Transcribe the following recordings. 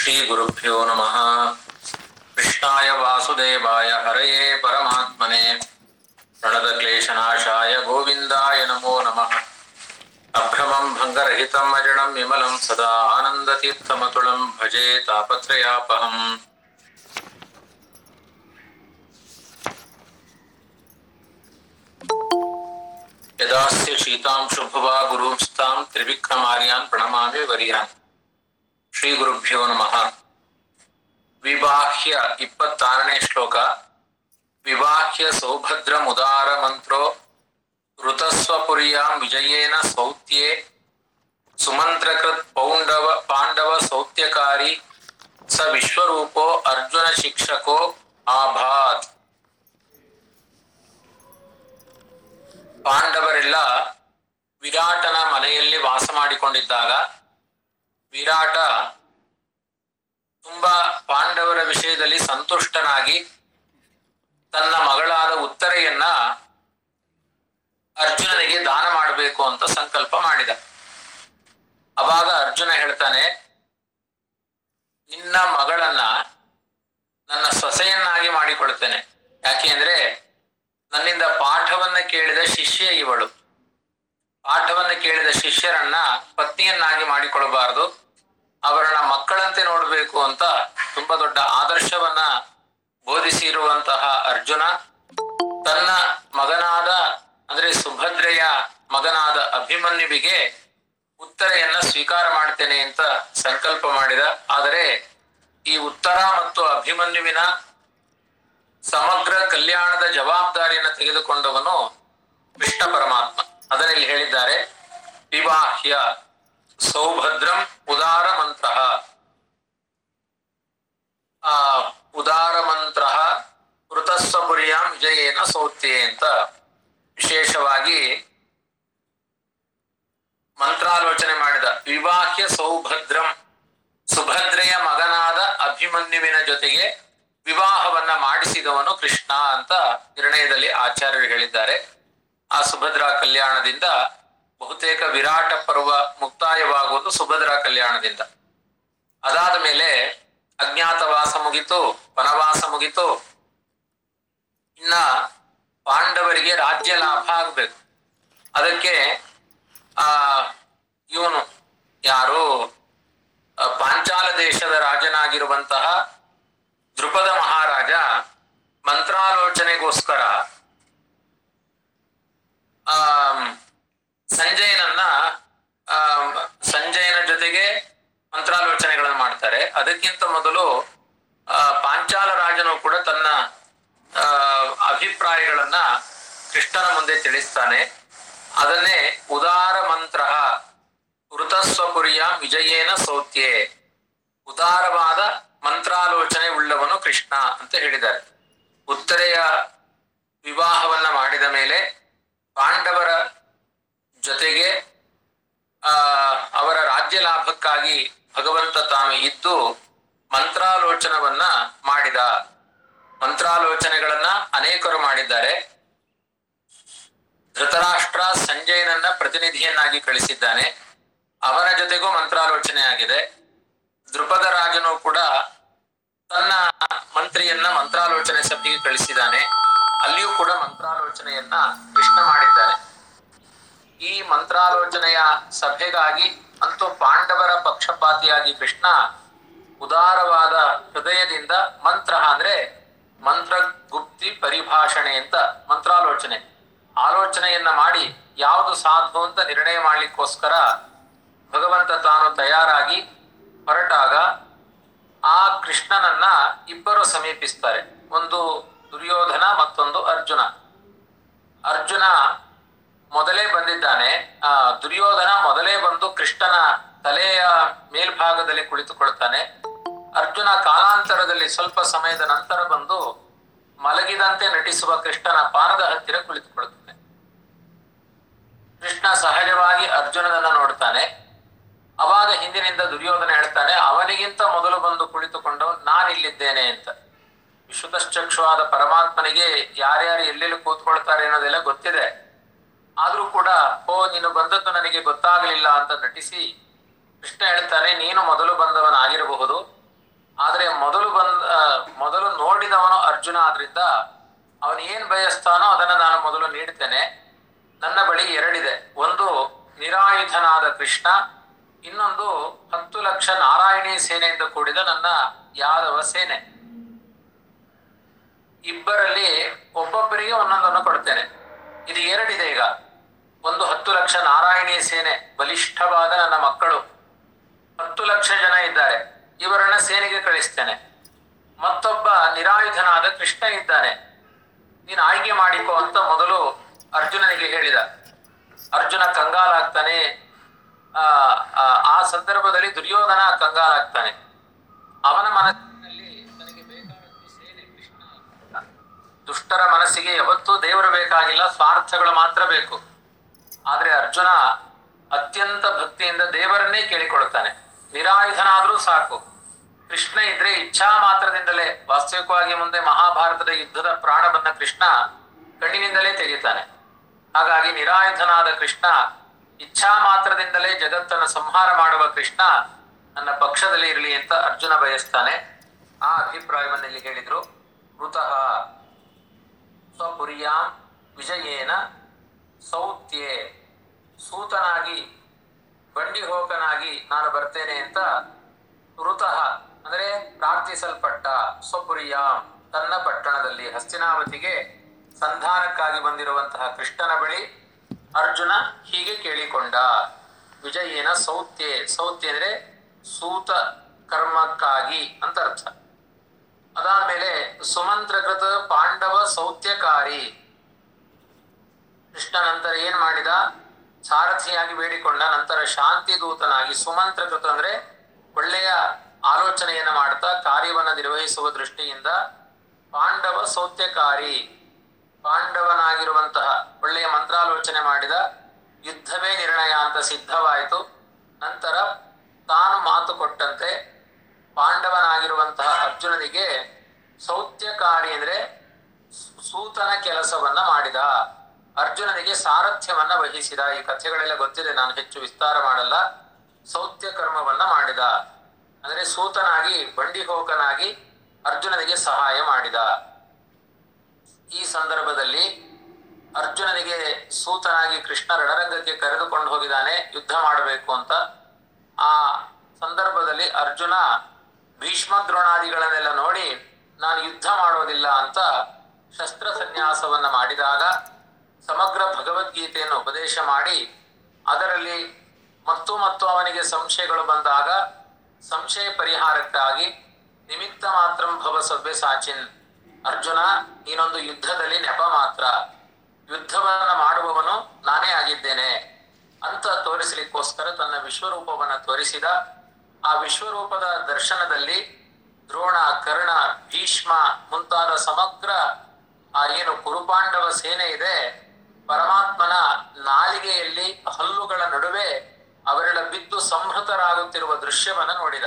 श्रीगुरुभ्यो नमः कृष्णाय वासुदेवाय हरये परमात्मने प्रणतक्लेशनाशाय गोविन्दाय नमो नमः अभ्रमं भङ्गरहितम् अजडं विमलं सदा आनन्दतीर्थमतुलं भजे तापत्रयापहम् यदास्य शीतां शुभवा गुरुंस्तां त्रिविक्रमार्यान् प्रणमामि वर्यान् ಶ್ರೀಗುರುಭ್ಯೋ ನಮಃ ವಿವಾಹ್ಯ ಇಪ್ಪತ್ತಾರನೇ ಶ್ಲೋಕ ವಿವಾಹ್ಯ ಸೌಭದ್ರ ಮುದಾರ ಮಂತ್ರೋ ಋತಸ್ವಪುರ್ಯಾಂ ವಿಜಯೇನ ಸೌತ್ಯೇ ಸುಮಂತ್ರಕೃತ್ ಪೌಂಡವ ಪಾಂಡವ ಸೌತ್ಯಕಾರಿ ಸ ವಿಶ್ವರೂಪೋ ಅರ್ಜುನ ಶಿಕ್ಷಕೋ ಆಭಾತ್ ಪಾಂಡವರೆಲ್ಲ ವಿರಾಟನ ಮನೆಯಲ್ಲಿ ವಾಸ ಮಾಡಿಕೊಂಡಿದ್ದಾಗ ವಿರಾಟ ತುಂಬಾ ಪಾಂಡವರ ವಿಷಯದಲ್ಲಿ ಸಂತುಷ್ಟನಾಗಿ ತನ್ನ ಮಗಳಾದ ಉತ್ತರೆಯನ್ನ ಅರ್ಜುನನಿಗೆ ದಾನ ಮಾಡಬೇಕು ಅಂತ ಸಂಕಲ್ಪ ಮಾಡಿದ ಅವಾಗ ಅರ್ಜುನ ಹೇಳ್ತಾನೆ ನಿನ್ನ ಮಗಳನ್ನ ನನ್ನ ಸೊಸೆಯನ್ನಾಗಿ ಮಾಡಿಕೊಳ್ತೇನೆ ಯಾಕೆ ಅಂದ್ರೆ ನನ್ನಿಂದ ಪಾಠವನ್ನ ಕೇಳಿದ ಶಿಷ್ಯ ಇವಳು ಪಾಠವನ್ನ ಕೇಳಿದ ಶಿಷ್ಯರನ್ನ ಪತ್ನಿಯನ್ನಾಗಿ ಮಾಡಿಕೊಳ್ಳಬಾರದು ಅವರನ್ನ ಮಕ್ಕಳಂತೆ ನೋಡಬೇಕು ಅಂತ ತುಂಬಾ ದೊಡ್ಡ ಆದರ್ಶವನ್ನ ಬೋಧಿಸಿರುವಂತಹ ಅರ್ಜುನ ತನ್ನ ಮಗನಾದ ಅಂದ್ರೆ ಸುಭದ್ರೆಯ ಮಗನಾದ ಅಭಿಮನ್ಯುವಿಗೆ ಉತ್ತರೆಯನ್ನ ಸ್ವೀಕಾರ ಮಾಡ್ತೇನೆ ಅಂತ ಸಂಕಲ್ಪ ಮಾಡಿದ ಆದರೆ ಈ ಉತ್ತರ ಮತ್ತು ಅಭಿಮನ್ಯುವಿನ ಸಮಗ್ರ ಕಲ್ಯಾಣದ ಜವಾಬ್ದಾರಿಯನ್ನು ತೆಗೆದುಕೊಂಡವನು ಕೃಷ್ಣ ಪರಮಾತ್ಮ ಅದನ್ನು ಇಲ್ಲಿ ಹೇಳಿದ್ದಾರೆ ವಿವಾಹ್ಯ ಸೌಭದ್ರಂ ಉದಾರ ಮಂತ್ರ ಆ ಉದಾರ ಮಂತ್ರ ಋತಸ್ವಪುರ್ಯಾಂ ವಿಜಯೇನ ಸೌತ್ಯೆ ಅಂತ ವಿಶೇಷವಾಗಿ ಮಂತ್ರಾಲೋಚನೆ ಮಾಡಿದ ವಿವಾಹ್ಯ ಸೌಭದ್ರಂ ಸುಭದ್ರೆಯ ಮಗನಾದ ಅಭಿಮನ್ಯುವಿನ ಜೊತೆಗೆ ವಿವಾಹವನ್ನ ಮಾಡಿಸಿದವನು ಕೃಷ್ಣ ಅಂತ ನಿರ್ಣಯದಲ್ಲಿ ಆಚಾರ್ಯರು ಹೇಳಿದ್ದಾರೆ ಆ ಸುಭದ್ರಾ ಕಲ್ಯಾಣದಿಂದ ಬಹುತೇಕ ವಿರಾಟ ಪರ್ವ ಮುಕ್ತಾಯವಾಗುವುದು ಸುಭದ್ರಾ ಕಲ್ಯಾಣದಿಂದ ಅದಾದ ಮೇಲೆ ಅಜ್ಞಾತವಾಸ ಮುಗಿತು ವನವಾಸ ಮುಗಿತು ಇನ್ನ ಪಾಂಡವರಿಗೆ ರಾಜ್ಯ ಲಾಭ ಆಗ್ಬೇಕು ಅದಕ್ಕೆ ಆ ಇವನು ಯಾರು ಆ, ಪಾಂಚಾಲ ದೇಶದ ರಾಜನಾಗಿರುವಂತಹ ದೃಪದ ಮಹಾರಾಜ ಮಂತ್ರಾಲೋಚನೆಗೋಸ್ಕರ ಆಮ್, ಸಂಜಯನನ್ನ ಆಮ್, ಸಂಜಯನ ಜೊತೆಗೆ ಮಂತ್ರಾಲೋಚನೆಗಳನ್ನು ಮಾಡ್ತಾರೆ ಅದಕ್ಕಿಂತ ಮೊದಲು ಆ, ಪಾಂಚಾಲ ರಾಜನು ಕೂಡ ತನ್ನ ಆ, ಅಭಿಪ್ರಾಯಗಳನ್ನ ಕೃಷ್ಣನ ಮುಂದೆ ತಿಳಿಸ್ತಾನೆ ಅದನ್ನೇ ಉದಾರ ಮಂತ್ರ ಋತಸ್ವಪುರಿಯ ವಿಜಯೇನ ಸೌತ್ಯೆ ಉದಾರವಾದ ಮಂತ್ರಾಲೋಚನೆ ಉಳ್ಳವನು ಕೃಷ್ಣ ಅಂತ ಹೇಳಿದ್ದಾರೆ ಉತ್ತರೆಯ ವಿವಾಹವನ್ನ ಮಾಡಿದ ಮೇಲೆ ಪಾಂಡವರ ಜೊತೆಗೆ ಆ ಅವರ ರಾಜ್ಯ ಲಾಭಕ್ಕಾಗಿ ಭಗವಂತ ತಾನು ಇದ್ದು ಮಂತ್ರಾಲೋಚನವನ್ನ ಮಾಡಿದ ಮಂತ್ರಾಲೋಚನೆಗಳನ್ನ ಅನೇಕರು ಮಾಡಿದ್ದಾರೆ ಧೃತರಾಷ್ಟ್ರ ಸಂಜಯನನ್ನ ಪ್ರತಿನಿಧಿಯನ್ನಾಗಿ ಕಳಿಸಿದ್ದಾನೆ ಅವನ ಜೊತೆಗೂ ಮಂತ್ರಾಲೋಚನೆ ಆಗಿದೆ ದೃಪದ ರಾಜನು ಕೂಡ ತನ್ನ ಮಂತ್ರಿಯನ್ನ ಮಂತ್ರಾಲೋಚನೆ ಸಭೆಗೆ ಕಳಿಸಿದ್ದಾನೆ ಅಲ್ಲಿಯೂ ಕೂಡ ಮಂತ್ರಾಲೋಚನೆಯನ್ನ ಕೃಷ್ಣ ಮಾಡಿದ್ದಾನೆ ಈ ಮಂತ್ರಾಲೋಚನೆಯ ಸಭೆಗಾಗಿ ಅಂತೂ ಪಾಂಡವರ ಪಕ್ಷಪಾತಿಯಾಗಿ ಕೃಷ್ಣ ಉದಾರವಾದ ಹೃದಯದಿಂದ ಮಂತ್ರ ಅಂದ್ರೆ ಮಂತ್ರ ಗುಪ್ತಿ ಪರಿಭಾಷಣೆ ಅಂತ ಮಂತ್ರಾಲೋಚನೆ ಆಲೋಚನೆಯನ್ನ ಮಾಡಿ ಯಾವುದು ಸಾಧು ಅಂತ ನಿರ್ಣಯ ಮಾಡ್ಲಿಕ್ಕೋಸ್ಕರ ಭಗವಂತ ತಾನು ತಯಾರಾಗಿ ಹೊರಟಾಗ ಆ ಕೃಷ್ಣನನ್ನ ಇಬ್ಬರು ಸಮೀಪಿಸ್ತಾರೆ ಒಂದು ದುರ್ಯೋಧನ ಮತ್ತೊಂದು ಅರ್ಜುನ ಅರ್ಜುನ ಮೊದಲೇ ಬಂದಿದ್ದಾನೆ ಆ ದುರ್ಯೋಧನ ಮೊದಲೇ ಬಂದು ಕೃಷ್ಣನ ತಲೆಯ ಮೇಲ್ಭಾಗದಲ್ಲಿ ಕುಳಿತುಕೊಳ್ತಾನೆ ಅರ್ಜುನ ಕಾಲಾಂತರದಲ್ಲಿ ಸ್ವಲ್ಪ ಸಮಯದ ನಂತರ ಬಂದು ಮಲಗಿದಂತೆ ನಟಿಸುವ ಕೃಷ್ಣನ ಪಾದದ ಹತ್ತಿರ ಕುಳಿತುಕೊಳ್ತಾನೆ ಕೃಷ್ಣ ಸಹಜವಾಗಿ ಅರ್ಜುನನನ್ನ ನೋಡ್ತಾನೆ ಅವಾಗ ಹಿಂದಿನಿಂದ ದುರ್ಯೋಧನ ಹೇಳ್ತಾನೆ ಅವನಿಗಿಂತ ಮೊದಲು ಬಂದು ಕುಳಿತುಕೊಂಡವನು ನಾನಿಲ್ಲಿದ್ದೇನೆ ಅಂತ ವಿಶ್ವತಶ್ಚಕ್ಷುವಾದ ಪರಮಾತ್ಮನಿಗೆ ಯಾರ್ಯಾರು ಎಲ್ಲೆಲ್ಲಿ ಕೂತ್ಕೊಳ್ತಾರೆ ಅನ್ನೋದೆಲ್ಲ ಗೊತ್ತಿದೆ ಆದ್ರೂ ಕೂಡ ಓ ನೀನು ಬಂದದ್ದು ನನಗೆ ಗೊತ್ತಾಗಲಿಲ್ಲ ಅಂತ ನಟಿಸಿ ಕೃಷ್ಣ ಹೇಳ್ತಾನೆ ನೀನು ಮೊದಲು ಬಂದವನಾಗಿರಬಹುದು ಆದ್ರೆ ಮೊದಲು ಬಂದ ಆ, ಮೊದಲು ನೋಡಿದವನು ಅರ್ಜುನ ಆದ್ರಿಂದ ಅವನು ಏನ್ ಬಯಸ್ತಾನೋ ಅದನ್ನ ನಾನು ಮೊದಲು ನೀಡ್ತೇನೆ ನನ್ನ ಬಳಿ ಎರಡಿದೆ ಒಂದು ನಿರಾಯುಧನಾದ ಕೃಷ್ಣ ಇನ್ನೊಂದು ಹತ್ತು ಲಕ್ಷ ನಾರಾಯಣಿ ಸೇನೆಯಿಂದ ಕೂಡಿದ ನನ್ನ ಯಾದವ ಸೇನೆ ಇಬ್ಬರಲ್ಲಿ ಒಬ್ಬೊಬ್ಬರಿಗೆ ಒಂದೊಂದನ್ನು ಕೊಡ್ತೇನೆ ಇದು ಎರಡಿದೆ ಈಗ ಒಂದು ಹತ್ತು ಲಕ್ಷ ನಾರಾಯಣಿ ಸೇನೆ ಬಲಿಷ್ಠವಾದ ನನ್ನ ಮಕ್ಕಳು ಹತ್ತು ಲಕ್ಷ ಜನ ಇದ್ದಾರೆ ಇವರನ್ನ ಸೇನೆಗೆ ಕಳಿಸ್ತೇನೆ ಮತ್ತೊಬ್ಬ ನಿರಾಯುಧನಾದ ಕೃಷ್ಣ ಇದ್ದಾನೆ ನೀನು ಆಯ್ಕೆ ಮಾಡಿಕೊ ಅಂತ ಮೊದಲು ಅರ್ಜುನನಿಗೆ ಹೇಳಿದ ಅರ್ಜುನ ಕಂಗಾಲಾಗ್ತಾನೆ ಆ ಆ, ಆ ಸಂದರ್ಭದಲ್ಲಿ ದುರ್ಯೋಧನ ಕಂಗಾಲಾಗ್ತಾನೆ ಅವನ ಮನಸ್ಸಿನಲ್ಲಿ ತನಗೆ ಬೇಕಾದದ್ದು ಸೇನೆ ಕೃಷ್ಣ ಅಂತ. ದುಷ್ಟರ ಮನಸ್ಸಿಗೆ ಯಾವತ್ತೂ ದೇವರು ಬೇಕಾಗಿಲ್ಲ ಸ್ವಾರ್ಥಗಳು ಮಾತ್ರ ಬೇಕು ಆದ್ರೆ ಅರ್ಜುನ ಅತ್ಯಂತ ಭಕ್ತಿಯಿಂದ ದೇವರನ್ನೇ ಕೇಳಿಕೊಳ್ತಾನೆ ನಿರಾಯುಧನಾದ್ರೂ ಸಾಕು ಕೃಷ್ಣ ಇದ್ರೆ ಇಚ್ಛಾ ಮಾತ್ರದಿಂದಲೇ ವಾಸ್ತವಿಕವಾಗಿ ಮುಂದೆ ಮಹಾಭಾರತದ ಯುದ್ಧದ ಪ್ರಾಣವನ್ನ ಕೃಷ್ಣ ಕಣ್ಣಿನಿಂದಲೇ ತೆಗಿತಾನೆ ಹಾಗಾಗಿ ನಿರಾಯುಧನಾದ ಕೃಷ್ಣ ಇಚ್ಛಾ ಮಾತ್ರದಿಂದಲೇ ಜಗತ್ತನ್ನು ಸಂಹಾರ ಮಾಡುವ ಕೃಷ್ಣ ನನ್ನ ಪಕ್ಷದಲ್ಲಿ ಇರಲಿ ಅಂತ ಅರ್ಜುನ ಬಯಸ್ತಾನೆ ಆ ಅಭಿಪ್ರಾಯವನ್ನು ಇಲ್ಲಿ ಹೇಳಿದ್ರು ಮೃತಃ ಸ್ವಪುರಿಯಾಂ ವಿಜಯೇನ ಸೌತ್ಯೆ ಸೂತನಾಗಿ ಬಂಡಿಹೋಕನಾಗಿ ನಾನು ಬರ್ತೇನೆ ಅಂತ ಋತಃ ಅಂದರೆ ಪ್ರಾರ್ಥಿಸಲ್ಪಟ್ಟ ಸ್ವಪುರಿಯಾಂ ತನ್ನ ಪಟ್ಟಣದಲ್ಲಿ ಹಸ್ತಿನಾವತಿಗೆ ಸಂಧಾನಕ್ಕಾಗಿ ಬಂದಿರುವಂತಹ ಕೃಷ್ಣನ ಬಳಿ ಅರ್ಜುನ ಹೀಗೆ ಕೇಳಿಕೊಂಡ ವಿಜಯೇನ ಸೌತ್ಯೆ ಸೌತ್ಯ ಅಂದ್ರೆ ಸೂತ ಕರ್ಮಕ್ಕಾಗಿ ಅಂತ ಅರ್ಥ ಅದಾದ್ಮೇಲೆ ಸುಮಂತ್ರಕೃತ ಪಾಂಡವ ಸೌತ್ಯಕಾರಿ ಕೃಷ್ಣ ನಂತರ ಏನ್ ಮಾಡಿದ ಸಾರಥಿಯಾಗಿ ಬೇಡಿಕೊಂಡ ನಂತರ ಶಾಂತಿ ದೂತನಾಗಿ ಸುಮಂತ್ರಕೃತ ಅಂದ್ರೆ ಒಳ್ಳೆಯ ಆಲೋಚನೆಯನ್ನ ಮಾಡ್ತಾ ಕಾರ್ಯವನ್ನ ನಿರ್ವಹಿಸುವ ದೃಷ್ಟಿಯಿಂದ ಪಾಂಡವ ಸೌತ್ಯಕಾರಿ ಪಾಂಡವನಾಗಿರುವಂತಹ ಒಳ್ಳೆಯ ಮಂತ್ರಾಲೋಚನೆ ಮಾಡಿದ ಯುದ್ಧವೇ ನಿರ್ಣಯ ಅಂತ ಸಿದ್ಧವಾಯಿತು ನಂತರ ತಾನು ಮಾತು ಕೊಟ್ಟಂತೆ ಪಾಂಡವನಾಗಿರುವಂತಹ ಅರ್ಜುನನಿಗೆ ಸೌತ್ಯಕಾರಿ ಅಂದ್ರೆ ಸೂ- ಸೂತನ ಕೆಲಸವನ್ನ ಮಾಡಿದ ಅರ್ಜುನನಿಗೆ ಸಾರಥ್ಯವನ್ನ ವಹಿಸಿದ ಈ ಕಥೆಗಳೆಲ್ಲ ಗೊತ್ತಿದೆ ನಾನು ಹೆಚ್ಚು ವಿಸ್ತಾರ ಮಾಡಲ್ಲ ಸೌತ್ಯ ಕರ್ಮವನ್ನ ಮಾಡಿದ ಅಂದ್ರೆ ಸೂತನಾಗಿ ಬಂಡಿಹೋಕನಾಗಿ ಅರ್ಜುನನಿಗೆ ಸಹಾಯ ಮಾಡಿದ ಈ ಸಂದರ್ಭದಲ್ಲಿ ಅರ್ಜುನನಿಗೆ ಸೂತನಾಗಿ ಕೃಷ್ಣ ರಣರಂಗಕ್ಕೆ ಕರೆದುಕೊಂಡು ಹೋಗಿದ್ದಾನೆ ಯುದ್ಧ ಮಾಡಬೇಕು ಅಂತ ಆ ಸಂದರ್ಭದಲ್ಲಿ ಅರ್ಜುನ ಭೀಷ್ಮ ದ್ರೋಣಾದಿಗಳನ್ನೆಲ್ಲ ನೋಡಿ ನಾನು ಯುದ್ಧ ಮಾಡೋದಿಲ್ಲ ಅಂತ ಶಸ್ತ್ರ ಸನ್ಯಾಸವನ್ನ ಮಾಡಿದಾಗ ಸಮಗ್ರ ಭಗವದ್ಗೀತೆಯನ್ನು ಉಪದೇಶ ಮಾಡಿ ಅದರಲ್ಲಿ ಮತ್ತು ಮತ್ತು ಅವನಿಗೆ ಸಂಶಯಗಳು ಬಂದಾಗ ಸಂಶಯ ಪರಿಹಾರಕ್ಕಾಗಿ ನಿಮಿತ್ತ ಮಾತ್ರ ಭವ ಸಭ್ಯ ಸಾಚಿನ್ ಅರ್ಜುನ ನೀನೊಂದು ಯುದ್ಧದಲ್ಲಿ ನೆಪ ಮಾತ್ರ ಯುದ್ಧವನ್ನ ಮಾಡುವವನು ನಾನೇ ಆಗಿದ್ದೇನೆ ಅಂತ ತೋರಿಸಲಿಕ್ಕೋಸ್ಕರ ತನ್ನ ವಿಶ್ವರೂಪವನ್ನ ತೋರಿಸಿದ ಆ ವಿಶ್ವರೂಪದ ದರ್ಶನದಲ್ಲಿ ದ್ರೋಣ ಕರ್ಣ ಭೀಷ್ಮ ಮುಂತಾದ ಸಮಗ್ರ ಆ ಏನು ಕುರುಪಾಂಡವ ಸೇನೆ ಇದೆ ಪರಮಾತ್ಮನ ನಾಲಿಗೆಯಲ್ಲಿ ಹಲ್ಲುಗಳ ನಡುವೆ ಅವರೆಲ್ಲ ಬಿದ್ದು ಸಂಹೃತರಾಗುತ್ತಿರುವ ದೃಶ್ಯವನ್ನ ನೋಡಿದ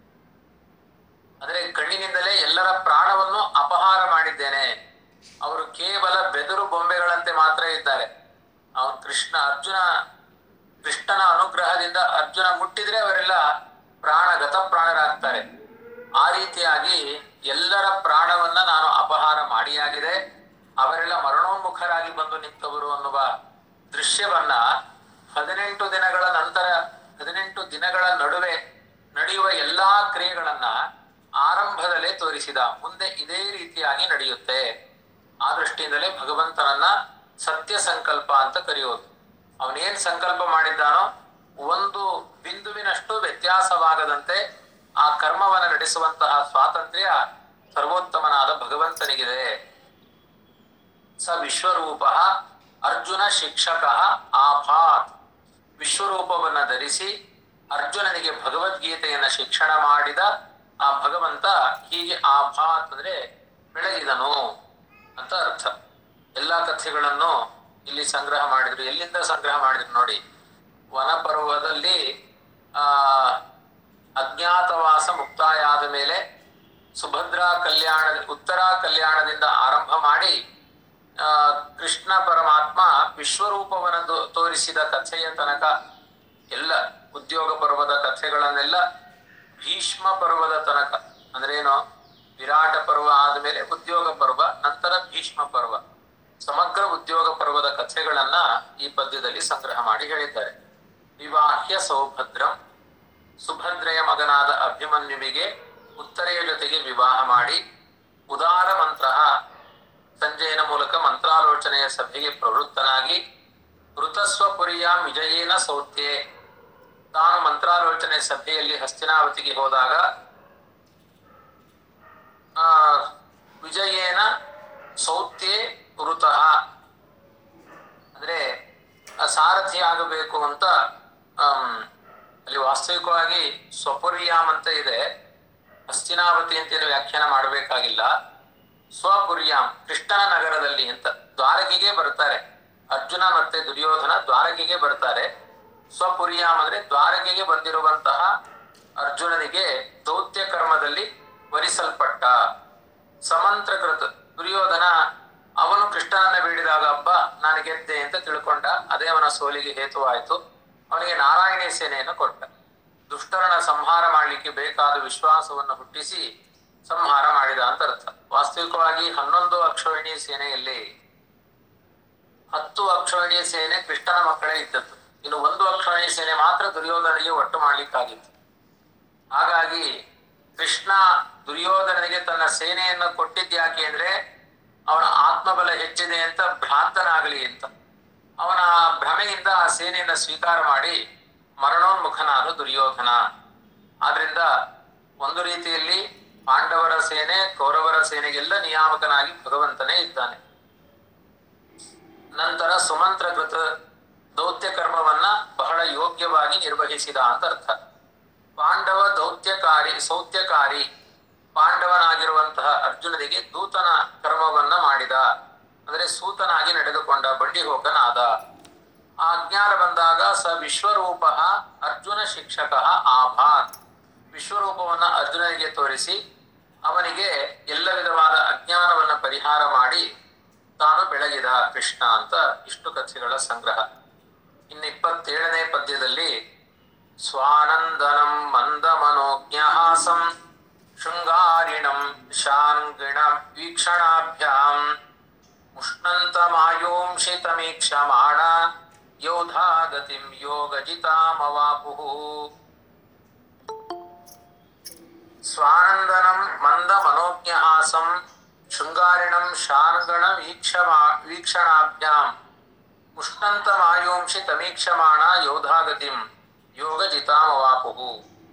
ಅಂದ್ರೆ ಕಣ್ಣಿನಿಂದಲೇ ಎಲ್ಲರ ಪ್ರಾಣವನ್ನು ಅಪಹಾರ ಮಾಡಿದ್ದೇನೆ ಅವರು ಕೇವಲ ಬೆದರು ಬೊಂಬೆಗಳಂತೆ ಮಾತ್ರ ಇದ್ದಾರೆ ಅವನು ಕೃಷ್ಣ ಅರ್ಜುನ ಕೃಷ್ಣನ ಅನುಗ್ರಹದಿಂದ ಅರ್ಜುನ ಮುಟ್ಟಿದ್ರೆ ಅವರೆಲ್ಲ ಪ್ರಾಣಗತ ಪ್ರಾಣರಾಗ್ತಾರೆ ಆ ರೀತಿಯಾಗಿ ಎಲ್ಲರ ಪ್ರಾಣವನ್ನ ನಾನು ಅಪಹಾರ ಮಾಡಿಯಾಗಿದೆ ಅವರೆಲ್ಲ ಮರಣೋನ್ಮುಖರಾಗಿ ಬಂದು ನಿಂತವರು ಅನ್ನುವ ದೃಶ್ಯವನ್ನ ಹದಿನೆಂಟು ದಿನಗಳ ನಂತರ ಹದಿನೆಂಟು ದಿನಗಳ ನಡುವೆ ನಡೆಯುವ ಎಲ್ಲಾ ಕ್ರಿಯೆಗಳನ್ನ ಆರಂಭದಲ್ಲೇ ತೋರಿಸಿದ ಮುಂದೆ ಇದೇ ರೀತಿಯಾಗಿ ನಡೆಯುತ್ತೆ ಆ ದೃಷ್ಟಿಯಿಂದಲೇ ಭಗವಂತನನ್ನ ಸತ್ಯ ಸಂಕಲ್ಪ ಅಂತ ಕರೆಯೋದು ಅವನೇನ್ ಸಂಕಲ್ಪ ಮಾಡಿದ್ದಾನೋ ಒಂದು ಬಿಂದುವಿನಷ್ಟು ವ್ಯತ್ಯಾಸವಾಗದಂತೆ ಆ ಕರ್ಮವನ್ನ ನಡೆಸುವಂತಹ ಸ್ವಾತಂತ್ರ್ಯ ಸರ್ವೋತ್ತಮನಾದ ಭಗವಂತನಿಗಿದೆ ಸ ವಿಶ್ವರೂಪ ಅರ್ಜುನ ಶಿಕ್ಷಕ ಆಭಾತ್ ವಿಶ್ವರೂಪವನ್ನ ಧರಿಸಿ ಅರ್ಜುನನಿಗೆ ಭಗವದ್ಗೀತೆಯನ್ನ ಶಿಕ್ಷಣ ಮಾಡಿದ ಆ ಭಗವಂತ ಹೀಗೆ ಆಭಾತ್ ಅಂದ್ರೆ ಬೆಳಗಿದನು ಅಂತ ಅರ್ಥ ಎಲ್ಲಾ ಕಥೆಗಳನ್ನು ಇಲ್ಲಿ ಸಂಗ್ರಹ ಮಾಡಿದ್ರು ಎಲ್ಲಿಂದ ಸಂಗ್ರಹ ಮಾಡಿದ್ರು ನೋಡಿ ವನಪರ್ವದಲ್ಲಿ ಆ ಅಜ್ಞಾತವಾಸ ಮುಕ್ತಾಯ ಆದ ಮೇಲೆ ಸುಭದ್ರಾ ಕಲ್ಯಾಣ ಉತ್ತರ ಕಲ್ಯಾಣದಿಂದ ಆರಂಭ ಮಾಡಿ ಆ, ಕೃಷ್ಣ ಪರಮಾತ್ಮ ವಿಶ್ವರೂಪವನ್ನು ತೋ- ತೋರಿಸಿದ ಕಥೆಯ ತನಕ ಎಲ್ಲ ಉದ್ಯೋಗ ಪರ್ವದ ಕಥೆಗಳನ್ನೆಲ್ಲ ಭೀಷ್ಮ ಪರ್ವದ ತನಕ ಅಂದ್ರೆ ಏನು ವಿರಾಟ ಪರ್ವ ಆದಮೇಲೆ ಉದ್ಯೋಗ ಪರ್ವ ನಂತರ ಭೀಷ್ಮ ಪರ್ವ ಸಮಗ್ರ ಉದ್ಯೋಗ ಪರ್ವದ ಕಥೆಗಳನ್ನ ಈ ಪದ್ಯದಲ್ಲಿ ಸಂಗ್ರಹ ಮಾಡಿ ಹೇಳಿದ್ದಾರೆ ವಿವಾಹ್ಯ ಸೌಭದ್ರಂ ಸುಭದ್ರೆಯ ಮಗನಾದ ಅಭಿಮನ್ಯುವಿಗೆ ಉತ್ತರೆಯ ಜೊತೆಗೆ ವಿವಾಹ ಮಾಡಿ ಉದಾರ ಮಂತ್ರ ಸಂಜಯನ ಮೂಲಕ ಮಂತ್ರಾಲೋಚನೆಯ ಸಭೆಗೆ ಪ್ರವೃತ್ತನಾಗಿ ಋತಸ್ವಪುರಿಯ ವಿಜಯೇನ ಸೌತ್ಯೆ ತಾನು ಮಂತ್ರಾಲೋಚನೆ ಸಭೆಯಲ್ಲಿ ಹಸ್ತಿನಾವತಿಗೆ ಹೋದಾಗ ಆ ವಿಜಯೇನ ಸೌತ್ಯೆ ಋತಃ ಅಂದ್ರೆ ಆ ಸಾರಥಿ ಆಗಬೇಕು ಅಂತ ಆಮ್, ಅಲ್ಲಿ ವಾಸ್ತವಿಕವಾಗಿ ಸ್ವಪುರ್ಯಾಮ್ ಅಂತ ಇದೆ ಹಸ್ತಿನಾವತಿ ಅಂತ ಏನು ವ್ಯಾಖ್ಯಾನ ಮಾಡಬೇಕಾಗಿಲ್ಲ ಸ್ವಪುರ್ಯಾಮ್ ಕೃಷ್ಣನ ನಗರದಲ್ಲಿ ಅಂತ ದ್ವಾರಕೆಗೆ ಬರ್ತಾರೆ ಅರ್ಜುನ ಮತ್ತೆ ದುರ್ಯೋಧನ ದ್ವಾರಕೆಗೆ ಬರ್ತಾರೆ ಸ್ವಪುರ್ಯಾಮ್ ಅಂದ್ರೆ ದ್ವಾರಕೆಗೆ ಬಂದಿರುವಂತಹ ಅರ್ಜುನನಿಗೆ ದೌತ್ಯ ಕರ್ಮದಲ್ಲಿ ವರಿಸಲ್ಪಟ್ಟ ಸಮಂತ್ರಕೃತ ದುರ್ಯೋಧನ ಅವನು ಕೃಷ್ಣನನ್ನ ಬೇಡಿದಾಗ ಹಬ್ಬ ನಾನು ಗೆದ್ದೆ ಅಂತ ತಿಳ್ಕೊಂಡ ಅದೇ ಅವನ ಸೋಲಿಗೆ ಹೇತುವಾಯಿತು ಅವನಿಗೆ ನಾರಾಯಣಿ ಸೇನೆಯನ್ನು ಕೊಟ್ಟ ದುಷ್ಟರನ್ನ ಸಂಹಾರ ಮಾಡಲಿಕ್ಕೆ ಬೇಕಾದ ವಿಶ್ವಾಸವನ್ನು ಹುಟ್ಟಿಸಿ ಸಂಹಾರ ಮಾಡಿದ ಅಂತ ಅರ್ಥ ವಾಸ್ತವಿಕವಾಗಿ ಹನ್ನೊಂದು ಅಕ್ಷೋಹಿಣಿ ಸೇನೆಯಲ್ಲಿ ಹತ್ತು ಅಕ್ಷೋಹಿಣಿ ಸೇನೆ ಕೃಷ್ಣನ ಮಕ್ಕಳೇ ಇದ್ದದ್ದು ಇನ್ನು ಒಂದು ಅಕ್ಷೋಹಿಣಿ ಸೇನೆ ಮಾತ್ರ ದುರ್ಯೋಧನಿಗೆ ಒಟ್ಟು ಮಾಡ್ಲಿಕ್ಕಾಗಿತ್ತು ಹಾಗಾಗಿ ಕೃಷ್ಣ ದುರ್ಯೋಧನನಿಗೆ ತನ್ನ ಸೇನೆಯನ್ನು ಕೊಟ್ಟಿದ್ಯಾಕೆ ಅಂದ್ರೆ ಅವನ ಆತ್ಮಬಲ ಹೆಚ್ಚಿದೆ ಅಂತ ಭ್ರಾಂತನಾಗಲಿ ಅಂತ ಅವನ ಭ್ರಮೆಯಿಂದ ಆ ಸೇನೆಯನ್ನು ಸ್ವೀಕಾರ ಮಾಡಿ ಮರಣೋನ್ಮುಖನಾದ ದುರ್ಯೋಧನ ಆದ್ರಿಂದ ಒಂದು ರೀತಿಯಲ್ಲಿ ಪಾಂಡವರ ಸೇನೆ ಕೌರವರ ಸೇನೆಗೆಲ್ಲ ನಿಯಾಮಕನಾಗಿ ಭಗವಂತನೇ ಇದ್ದಾನೆ ನಂತರ ಸುಮಂತ್ರಕೃತ ದೌತ್ಯ ಕರ್ಮವನ್ನ ಬಹಳ ಯೋಗ್ಯವಾಗಿ ನಿರ್ವಹಿಸಿದ ಅಂತ ಅರ್ಥ ಪಾಂಡವ ದೌತ್ಯಕಾರಿ ಸೌತ್ಯಕಾರಿ ಪಾಂಡವನಾಗಿರುವಂತಹ ಅರ್ಜುನನಿಗೆ ದೂತನ ಕರ್ಮವನ್ನ ಮಾಡಿದ ಅಂದ್ರೆ ಸೂತನಾಗಿ ನಡೆದುಕೊಂಡ ಬಂಡಿ ಹೋಗನಾದ ಆ ಅಜ್ಞಾನ ಬಂದಾಗ ಸ ವಿಶ್ವರೂಪ ಅರ್ಜುನ ಶಿಕ್ಷಕ ಆಭಾತ್ ವಿಶ್ವರೂಪವನ್ನ ಅರ್ಜುನನಿಗೆ ತೋರಿಸಿ ಅವನಿಗೆ ಎಲ್ಲ ವಿಧವಾದ ಅಜ್ಞಾನವನ್ನ ಪರಿಹಾರ ಮಾಡಿ ತಾನು ಬೆಳಗಿದ ಕೃಷ್ಣ ಅಂತ ಇಷ್ಟು ಕಥೆಗಳ ಸಂಗ್ರಹ ಇನ್ನು ಇಪ್ಪತ್ತೇಳನೇ ಪದ್ಯದಲ್ಲಿ ಸ್ವಾನಂದನಂ ಮಂದಮನೋಜ್ಞಹಾಸಂ ಶೃಂಗಾರಿಣಂ ಶಾನ್ಗಿಣ ವೀಕ್ಷಣಾಭ್ಯಾಂ ಉಷ್ಣಂತಮಾಯೋಂಶಿತಮೀಕ್ಷಮಾಣ ಯೋಧಾಗತಿಂ ಯೋಗಜಿತಾಮವಾಪುಃ ಸ್ವಾನಂದನಂ ಮಂದ ಮನೋಜ್ಞಹಾಸಂ ಶೃಂಗಾರಿಣಂ ಶಾನ್ಗಣ ವೀಕ್ಷಮಾ ವೀಕ್ಷಣಾಭ್ಯಾಂ ಉಷ್ಣಂತಮಾಯೋಂಶಿ ತಮೀಕ್ಷಮಾಣ ಯೋಧಾಗತಿಂ ಯೋಗಜಿತಾಮವಾಪುಹು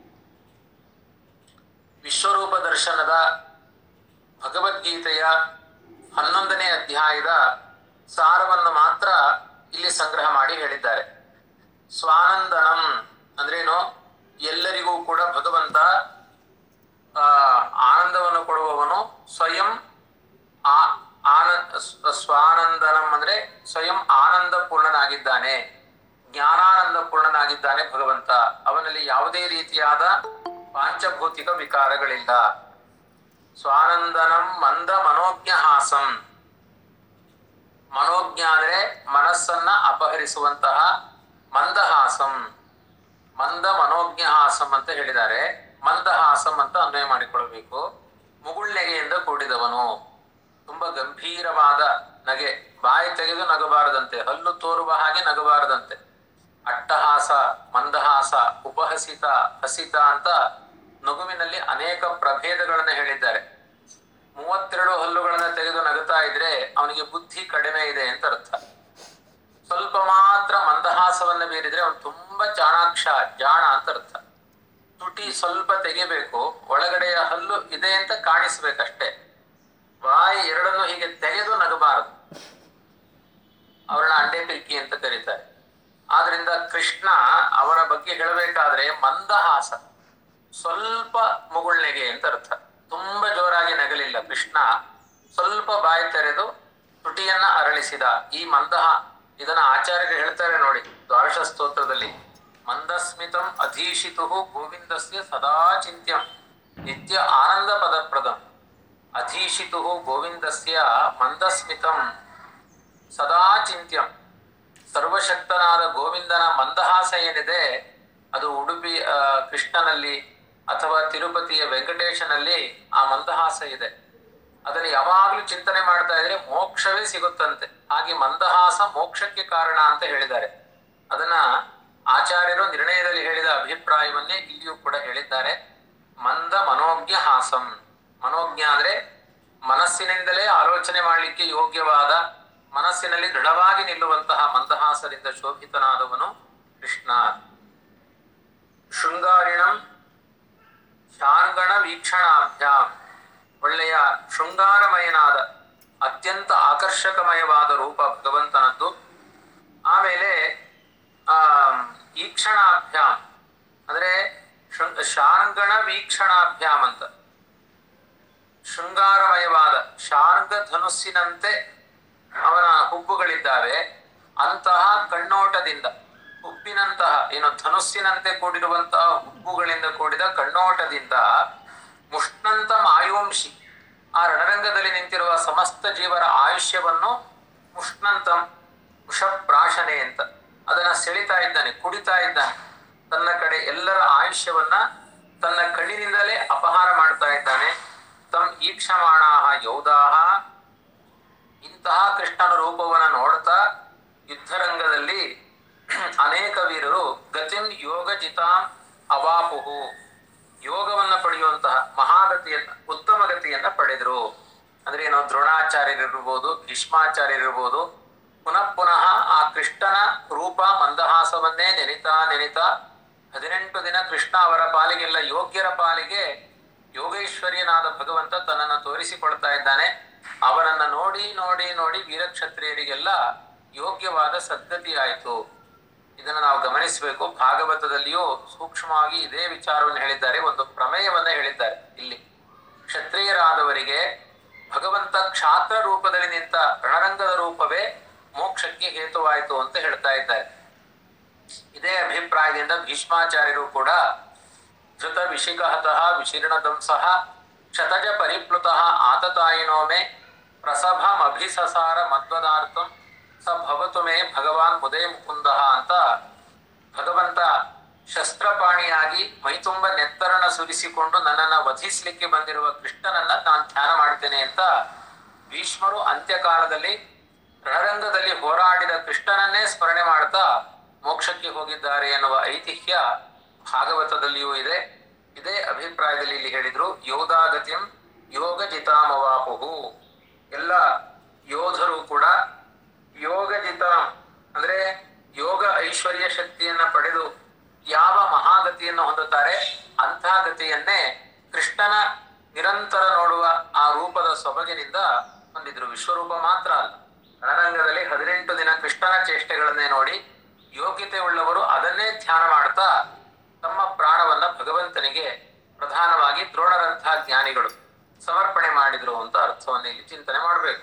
ವಿಶ್ವರೂಪ ದರ್ಶನದ ಭಗವದ್ಗೀತೆಯ ಹನ್ನೊಂದನೇ ಅಧ್ಯಾಯದ ಸಾರವನ್ನು ಮಾತ್ರ ಇಲ್ಲಿ ಸಂಗ್ರಹ ಮಾಡಿ ಹೇಳಿದ್ದಾರೆ ಸ್ವಾನಂದನಂ ಅಂದ್ರೇನು ಎಲ್ಲರಿಗೂ ಕೂಡ ಭಗವಂತ ಆ, ಆನಂದವನ್ನು ಕೊಡುವವನು ಸ್ವಯಂ ಆ ಆನ ಸ್- ಸ್ವಾನಂದನಂ ಅಂದ್ರೆ ಸ್ವಯಂ ಆನಂದ ಪೂರ್ಣನಾಗಿದ್ದಾನೆ ಜ್ಞಾನಾನಂದ ಪೂರ್ಣನಾಗಿದ್ದಾನೆ ಭಗವಂತ ಅವನಲ್ಲಿ ಯಾವುದೇ ರೀತಿಯಾದ ಪಾಂಚಭೌತಿಕ ವಿಕಾರಗಳಿಲ್ಲ ಸ್ವಾನಂದನಂ ಮಂದ ಮನೋಜ್ಞ ಹಾಸಂ ಮನೋಜ್ಞ ಅಂದ್ರೆ ಮನಸ್ಸನ್ನ ಅಪಹರಿಸುವಂತಹ ಮಂದಹಾಸಂ ಮಂದ ಮನೋಜ್ಞ ಹಾಸಂ ಅಂತ ಹೇಳಿದ್ದಾರೆ ಮಂದಹಾಸಂ ಅಂತ ಅನ್ವಯ ಮಾಡಿಕೊಳ್ಬೇಕು ಮುಗುಳ್ನೆಗೆಯಿಂದ ಕೂಡಿದವನು ತುಂಬಾ ಗಂಭೀರವಾದ ನಗೆ ಬಾಯಿ ತೆಗೆದು ನಗಬಾರದಂತೆ ಹಲ್ಲು ತೋರುವ ಹಾಗೆ ನಗಬಾರದಂತೆ ಅಟ್ಟಹಾಸ ಮಂದಹಾಸ ಉಪಹಸಿತ ಹಸಿತ ಅಂತ ನಗುವಿನಲ್ಲಿ ಅನೇಕ ಪ್ರಭೇದಗಳನ್ನ ಹೇಳಿದ್ದಾರೆ ಮೂವತ್ತೆರಡು ಹಲ್ಲುಗಳನ್ನ ತೆಗೆದು ನಗುತ್ತಾ ಇದ್ರೆ ಅವನಿಗೆ ಬುದ್ಧಿ ಕಡಿಮೆ ಇದೆ ಅಂತ ಅರ್ಥ ಸ್ವಲ್ಪ ಮಾತ್ರ ಮಂದಹಾಸವನ್ನ ಬೀರಿದ್ರೆ ಅವನು ತುಂಬಾ ಚಾಣಾಕ್ಷ ಜಾಣ ಅಂತ ಅರ್ಥ ತುಟಿ ಸ್ವಲ್ಪ ತೆಗಿಬೇಕು ಒಳಗಡೆಯ ಹಲ್ಲು ಇದೆ ಅಂತ ಕಾಣಿಸ್ಬೇಕಷ್ಟೇ ಬಾಯಿ ಎರಡನ್ನು ಹೀಗೆ ತೆಗೆದು ನಗಬಾರದು ಅವರನ್ನ ಅಂಡೆ ಪಿಲ್ಕಿ ಅಂತ ಕರೀತಾರೆ ಆದ್ರಿಂದ ಕೃಷ್ಣ ಅವನ ಬಗ್ಗೆ ಹೇಳಬೇಕಾದ್ರೆ ಮಂದಹಾಸ ಸ್ವಲ್ಪ ಮುಗುಳ್ನೆಗೆ ಅಂತ ಅರ್ಥ ತುಂಬಾ ಜೋರಾಗಿ ನಗಲಿಲ್ಲ ಕೃಷ್ಣ ಸ್ವಲ್ಪ ಬಾಯಿ ತೆರೆದು ತುಟಿಯನ್ನ ಅರಳಿಸಿದ ಈ ಮಂದಹ ಇದನ್ನ ಆಚಾರ್ಯರು ಹೇಳ್ತಾರೆ ನೋಡಿ ದ್ವಾದಶ ಸ್ತೋತ್ರದಲ್ಲಿ ಮಂದಸ್ಮಿತಂ ಅಧೀಶಿತು ಗೋವಿಂದಸ್ಯ ಸದಾ ಚಿಂತ್ಯಂ ನಿತ್ಯ ಆನಂದ ಪದಪ್ರದಂ ಅಧೀಶಿತು ಗೋವಿಂದಸ್ಯ ಮಂದಸ್ಮಿತಂ ಸದಾ ಚಿಂತ್ಯಂ ಸರ್ವಶಕ್ತನಾದ ಗೋವಿಂದನ ಮಂದಹಾಸ ಏನಿದೆ ಅದು ಉಡುಪಿ ಆ, ಕೃಷ್ಣನಲ್ಲಿ ಅಥವಾ ತಿರುಪತಿಯ ವೆಂಕಟೇಶನಲ್ಲಿ ಆ ಮಂದಹಾಸ ಇದೆ ಅದನ್ನು ಯಾವಾಗಲೂ ಚಿಂತನೆ ಮಾಡ್ತಾ ಇದ್ರೆ ಮೋಕ್ಷವೇ ಸಿಗುತ್ತಂತೆ ಹಾಗೆ ಮಂದಹಾಸ ಮೋಕ್ಷಕ್ಕೆ ಕಾರಣ ಅಂತ ಹೇಳಿದ್ದಾರೆ ಅದನ್ನ ಆಚಾರ್ಯರು ನಿರ್ಣಯದಲ್ಲಿ ಹೇಳಿದ ಅಭಿಪ್ರಾಯವನ್ನೇ ಇಲ್ಲಿಯೂ ಕೂಡ ಹೇಳಿದ್ದಾರೆ ಮಂದ ಮನೋಜ್ಞ ಹಾಸಂ ಮನೋಜ್ಞ ಅಂದ್ರೆ ಮನಸ್ಸಿನಿಂದಲೇ ಆಲೋಚನೆ ಮಾಡಲಿಕ್ಕೆ ಯೋಗ್ಯವಾದ ಮನಸ್ಸಿನಲ್ಲಿ ದೃಢವಾಗಿ ನಿಲ್ಲುವಂತಹ ಮಂದಹಾಸದಿಂದ ಶೋಭಿತನಾದವನು ಕೃಷ್ಣ ಶೃಂಗಾರಿಣಂ ಶಾರ್ಗಣ ವೀಕ್ಷಣಾಭ್ಯಾಮ್ ಒಳ್ಳೆಯ ಶೃಂಗಾರಮಯನಾದ ಅತ್ಯಂತ ಆಕರ್ಷಕಮಯವಾದ ರೂಪ ಭಗವಂತನದ್ದು ಆಮೇಲೆ ಆ ಈಕ್ಷಣಾಭ್ಯಾಮ್ ಅಂದ್ರೆ ಶೃಂಗ ಶಾರ್ಗಣ ವೀಕ್ಷಣಾಭ್ಯಾಮ್ ಅಂತ ಶೃಂಗಾರಮಯವಾದ ಶಾರ್ಗ ಧನುಸ್ಸಿನಂತೆ ಅವನ ಹುಬ್ಬುಗಳಿದ್ದಾವೆ ಅಂತಹ ಕಣ್ಣೋಟದಿಂದ ಹುಬ್ಬಿನಂತಹ ಏನು ಧನುಸ್ಸಿನಂತೆ ಕೂಡಿರುವಂತಹ ಹುಬ್ಬುಗಳಿಂದ ಕೂಡಿದ ಕಣ್ಣೋಟದಿಂದ ಮುಷ್ಣಂತ ಆಯುವಂಶಿ ಆ ರಣರಂಗದಲ್ಲಿ ನಿಂತಿರುವ ಸಮಸ್ತ ಜೀವರ ಆಯುಷ್ಯವನ್ನು ಮುಷ್ಣಂತಂ ವೃಷಪ್ರಾಶನೆ ಅಂತ ಅದನ್ನ ಸೆಳಿತಾ ಇದ್ದಾನೆ ಕುಡಿತಾ ಇದ್ದಾನೆ ತನ್ನ ಕಡೆ ಎಲ್ಲರ ಆಯುಷ್ಯವನ್ನ ತನ್ನ ಕಣ್ಣಿನಿಂದಲೇ ಅಪಹಾರ ಮಾಡ್ತಾ ಇದ್ದಾನೆ ತಮ್ ಈಕ್ಷಮಾಣಾಹ ಯೋಧಾಹ ಇಂತಹ ಕೃಷ್ಣನ ರೂಪವನ್ನ ನೋಡ್ತಾ ಯುದ್ಧರಂಗದಲ್ಲಿ ಅನೇಕ ವೀರರು ಗತಿನ್ ಯೋಗ ಜಿತಾಂ ಅವಾಪುಹು ಯೋಗವನ್ನ ಪಡೆಯುವಂತಹ ಮಹಾಗತಿಯನ್ನ ಉತ್ತಮ ಗತಿಯನ್ನ ಪಡೆದರು ಅಂದ್ರೆ ಏನೋ ದ್ರೋಣಾಚಾರ್ಯರಿರ್ಬೋದು ಭೀಷ್ಮಾಚಾರ್ಯರಿರ್ಬೋದು ಪುನಃ ಪುನಃ ಆ ಕೃಷ್ಣನ ರೂಪ ಮಂದಹಾಸವನ್ನೇ ನೆನಿತಾ ನೆನಿತಾ ಹದಿನೆಂಟು ದಿನ ಕೃಷ್ಣ ಅವರ ಪಾಲಿಗೆಲ್ಲ ಯೋಗ್ಯರ ಪಾಲಿಗೆ ಯೋಗೇಶ್ವರ್ಯನಾದ ಭಗವಂತ ತನ್ನನ್ನು ತೋರಿಸಿಕೊಳ್ತಾ ಇದ್ದಾನೆ ಅವನನ್ನ ನೋಡಿ ನೋಡಿ ನೋಡಿ ವೀರಕ್ಷತ್ರಿಯರಿಗೆಲ್ಲ ಯೋಗ್ಯವಾದ ಸದ್ಗತಿ ಆಯಿತು ಇದನ್ನು ನಾವು ಗಮನಿಸಬೇಕು ಭಾಗವತದಲ್ಲಿಯೂ ಸೂಕ್ಷ್ಮವಾಗಿ ಇದೇ ವಿಚಾರವನ್ನು ಹೇಳಿದ್ದಾರೆ ಒಂದು ಪ್ರಮೇಯವನ್ನ ಹೇಳಿದ್ದಾರೆ ಇಲ್ಲಿ ಕ್ಷತ್ರಿಯರಾದವರಿಗೆ ಭಗವಂತ ಕ್ಷಾತ್ರ ರೂಪದಲ್ಲಿ ನಿಂತ ರಣರಂಗದ ರೂಪವೇ ಮೋಕ್ಷಕ್ಕೆ ಹೇತುವಾಯಿತು ಅಂತ ಹೇಳ್ತಾ ಇದ್ದಾರೆ ಇದೇ ಅಭಿಪ್ರಾಯದಿಂದ ಭೀಷ್ಮಾಚಾರ್ಯರು ಕೂಡ ಧೃತ ವಿಶಿಖಹತಃ ವಿಶೀರ್ಣದಂಸಃ ಕ್ಷತಜ ಪರಿಪ್ಲುತಃ ಆತತಾಯಿನೋ ಮೇ ಪ್ರಸಭಮಭಿಸಸಾರ ಮದ್ವದಾರ್ಥಂ ಸ ಭವತು ಮೇ ಭಗವಾನ್ ಮುದೇ ಮುಕುಂದ ಅಂತ ಭಗವಂತ ಶಸ್ತ್ರಪಾಣಿಯಾಗಿ ಮೈತುಂಬ ನೆತ್ತರನ ಸುರಿಸಿಕೊಂಡು ನನ್ನನ್ನ ವಧಿಸ್ಲಿಕ್ಕೆ ಬಂದಿರುವ ಕೃಷ್ಣನನ್ನ ನಾನು ಧ್ಯಾನ ಮಾಡ್ತೇನೆ ಅಂತ ಭೀಷ್ಮರು ಅಂತ್ಯಕಾಲದಲ್ಲಿ ರಣರಂಗದಲ್ಲಿ ಹೋರಾಡಿದ ಕೃಷ್ಣನನ್ನೇ ಸ್ಮರಣೆ ಮಾಡ್ತಾ ಮೋಕ್ಷಕ್ಕೆ ಹೋಗಿದ್ದಾರೆ ಎನ್ನುವ ಐತಿಹ್ಯ ಭಾಗವತದಲ್ಲಿಯೂ ಇದೆ ಇದೇ ಅಭಿಪ್ರಾಯದಲ್ಲಿ ಇಲ್ಲಿ ಹೇಳಿದ್ರು ಯೋಧಾಗತಿಂ ಯೋಗ ಜಿತಾಮವಾಪುಹು ಎಲ್ಲ ಯೋಧರು ಕೂಡ ಯೋಗ ಜಿತಾಂ ಅಂದ್ರೆ ಯೋಗ ಐಶ್ವರ್ಯ ಶಕ್ತಿಯನ್ನ ಪಡೆದು ಯಾವ ಮಹಾಗತಿಯನ್ನು ಹೊಂದುತ್ತಾರೆ ಅಂಥ ಗತಿಯನ್ನೇ ಕೃಷ್ಣನ ನಿರಂತರ ನೋಡುವ ಆ ರೂಪದ ಸೊಬಗಿನಿಂದ ಹೊಂದಿದ್ರು ವಿಶ್ವರೂಪ ಮಾತ್ರ ಅಲ್ಲ ರಣರಂಗದಲ್ಲಿ ಹದಿನೆಂಟು ದಿನ ಕೃಷ್ಣನ ಚೇಷ್ಟೆಗಳನ್ನೇ ನೋಡಿ ಯೋಗ್ಯತೆ ಉಳ್ಳವರು ಅದನ್ನೇ ಧ್ಯಾನ ಮಾಡ್ತಾ ತಮ್ಮ ಪ್ರಾಣವನ್ನ ಭಗವಂತನಿಗೆ ಪ್ರಧಾನವಾಗಿ ದ್ರೋಣರಂತಹ ಜ್ಞಾನಿಗಳು ಸಮರ್ಪಣೆ ಮಾಡಿದ್ರು ಅಂತ ಅರ್ಥವನ್ನು ಇಲ್ಲಿ ಚಿಂತನೆ ಮಾಡಬೇಕು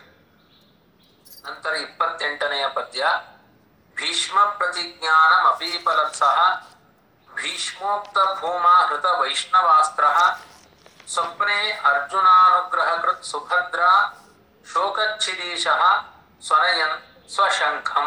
ನಂತರ ಇಪ್ಪತ್ತೆಂಟನೆಯ ಪದ್ಯ ಭೀಷ್ಮ ಪ್ರತಿಜ್ಞಾನಂ ಅಪೀಪಲತ್ಸಹ ಭೀಷ್ಮೋಕ್ತ ಭೂಮಾ ಹೃತ ವೈಷ್ಣವಾಸ್ತ್ರ ಸ್ವಪ್ನೆ ಅರ್ಜುನಾನುಗ್ರಹ ಕೃತ್ ಸುಭದ್ರ ಶೋಕಚ್ಛಿದೀಶಃ ಸ್ವನಯನ್ ಸ್ವಶಂಖಂ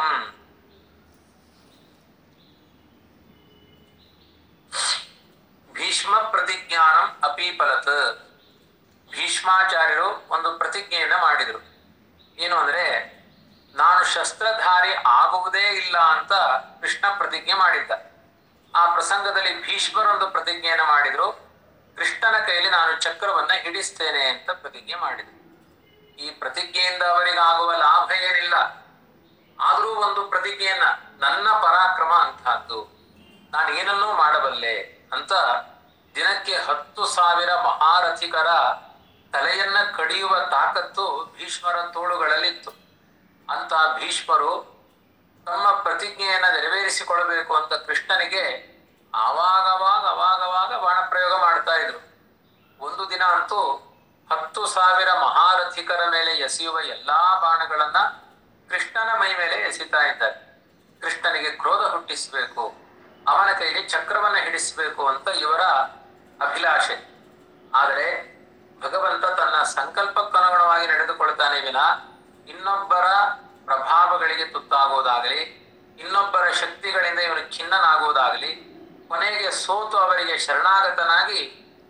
ಭೀಷ್ಮ ಪ್ರತಿಜ್ಞಾನಂ ಅಪೀಪಲತ್ ಭೀಷ್ಮಾಚಾರ್ಯರು ಒಂದು ಪ್ರತಿಜ್ಞೆಯನ್ನ ಮಾಡಿದರು ಏನು ಅಂದ್ರೆ ನಾನು ಶಸ್ತ್ರಧಾರಿ ಆಗುವುದೇ ಇಲ್ಲ ಅಂತ ಕೃಷ್ಣ ಪ್ರತಿಜ್ಞೆ ಮಾಡಿದ್ದ ಆ ಪ್ರಸಂಗದಲ್ಲಿ ಭೀಷ್ಮರೊಂದು ಪ್ರತಿಜ್ಞೆಯನ್ನ ಮಾಡಿದ್ರು ಕೃಷ್ಣನ ಕೈಯಲ್ಲಿ ನಾನು ಚಕ್ರವನ್ನ ಹಿಡಿಸ್ತೇನೆ ಅಂತ ಪ್ರತಿಜ್ಞೆ ಮಾಡಿದ್ರು ಈ ಪ್ರತಿಜ್ಞೆಯಿಂದ ಅವರಿಗಾಗುವ ಲಾಭ ಏನಿಲ್ಲ ಆದರೂ ಒಂದು ಪ್ರತಿಜ್ಞೆಯನ್ನ ನನ್ನ ಪರಾಕ್ರಮ ಅಂತಹದ್ದು ನಾನು ಏನನ್ನೂ ಮಾಡಬಲ್ಲೆ ಅಂತ ದಿನಕ್ಕೆ ಹತ್ತು ಸಾವಿರ ಮಹಾರಥಿಕರ ತಲೆಯನ್ನ ಕಡಿಯುವ ತಾಕತ್ತು ಭೀಷ್ಮರ ತೋಳುಗಳಲ್ಲಿತ್ತು ಅಂತ ಭೀಷ್ಮರು ತಮ್ಮ ಪ್ರತಿಜ್ಞೆಯನ್ನ ನೆರವೇರಿಸಿಕೊಳ್ಳಬೇಕು ಅಂತ ಕೃಷ್ಣನಿಗೆ ಆವಾಗವಾಗ ಅವಾಗವಾಗ ಬಾಣ ಪ್ರಯೋಗ ಮಾಡ್ತಾ ಇದ್ರು ಒಂದು ದಿನ ಅಂತೂ ಹತ್ತು ಸಾವಿರ ಮಹಾರಥಿಕರ ಮೇಲೆ ಎಸೆಯುವ ಎಲ್ಲಾ ಬಾಣಗಳನ್ನ ಕೃಷ್ಣನ ಮೈ ಮೇಲೆ ಎಸಿತಾ ಇದ್ದಾರೆ ಕೃಷ್ಣನಿಗೆ ಕ್ರೋಧ ಹುಟ್ಟಿಸಬೇಕು ಅವನ ಕೈಲಿ ಚಕ್ರವನ್ನ ಹಿಡಿಸಬೇಕು ಅಂತ ಇವರ ಅಭಿಲಾಷೆ ಆದರೆ ಭಗವಂತ ತನ್ನ ಸಂಕಲ್ಪಕ್ಕನುಗುಣವಾಗಿ ನಡೆದುಕೊಳ್ತಾನೆ ವಿನ ಇನ್ನೊಬ್ಬರ ಪ್ರಭಾವಗಳಿಗೆ ತುತ್ತಾಗುವುದಾಗಲಿ ಇನ್ನೊಬ್ಬರ ಶಕ್ತಿಗಳಿಂದ ಇವನು ಖಿನ್ನನಾಗುವುದಾಗಲಿ ಕೊನೆಗೆ ಸೋತು ಅವರಿಗೆ ಶರಣಾಗತನಾಗಿ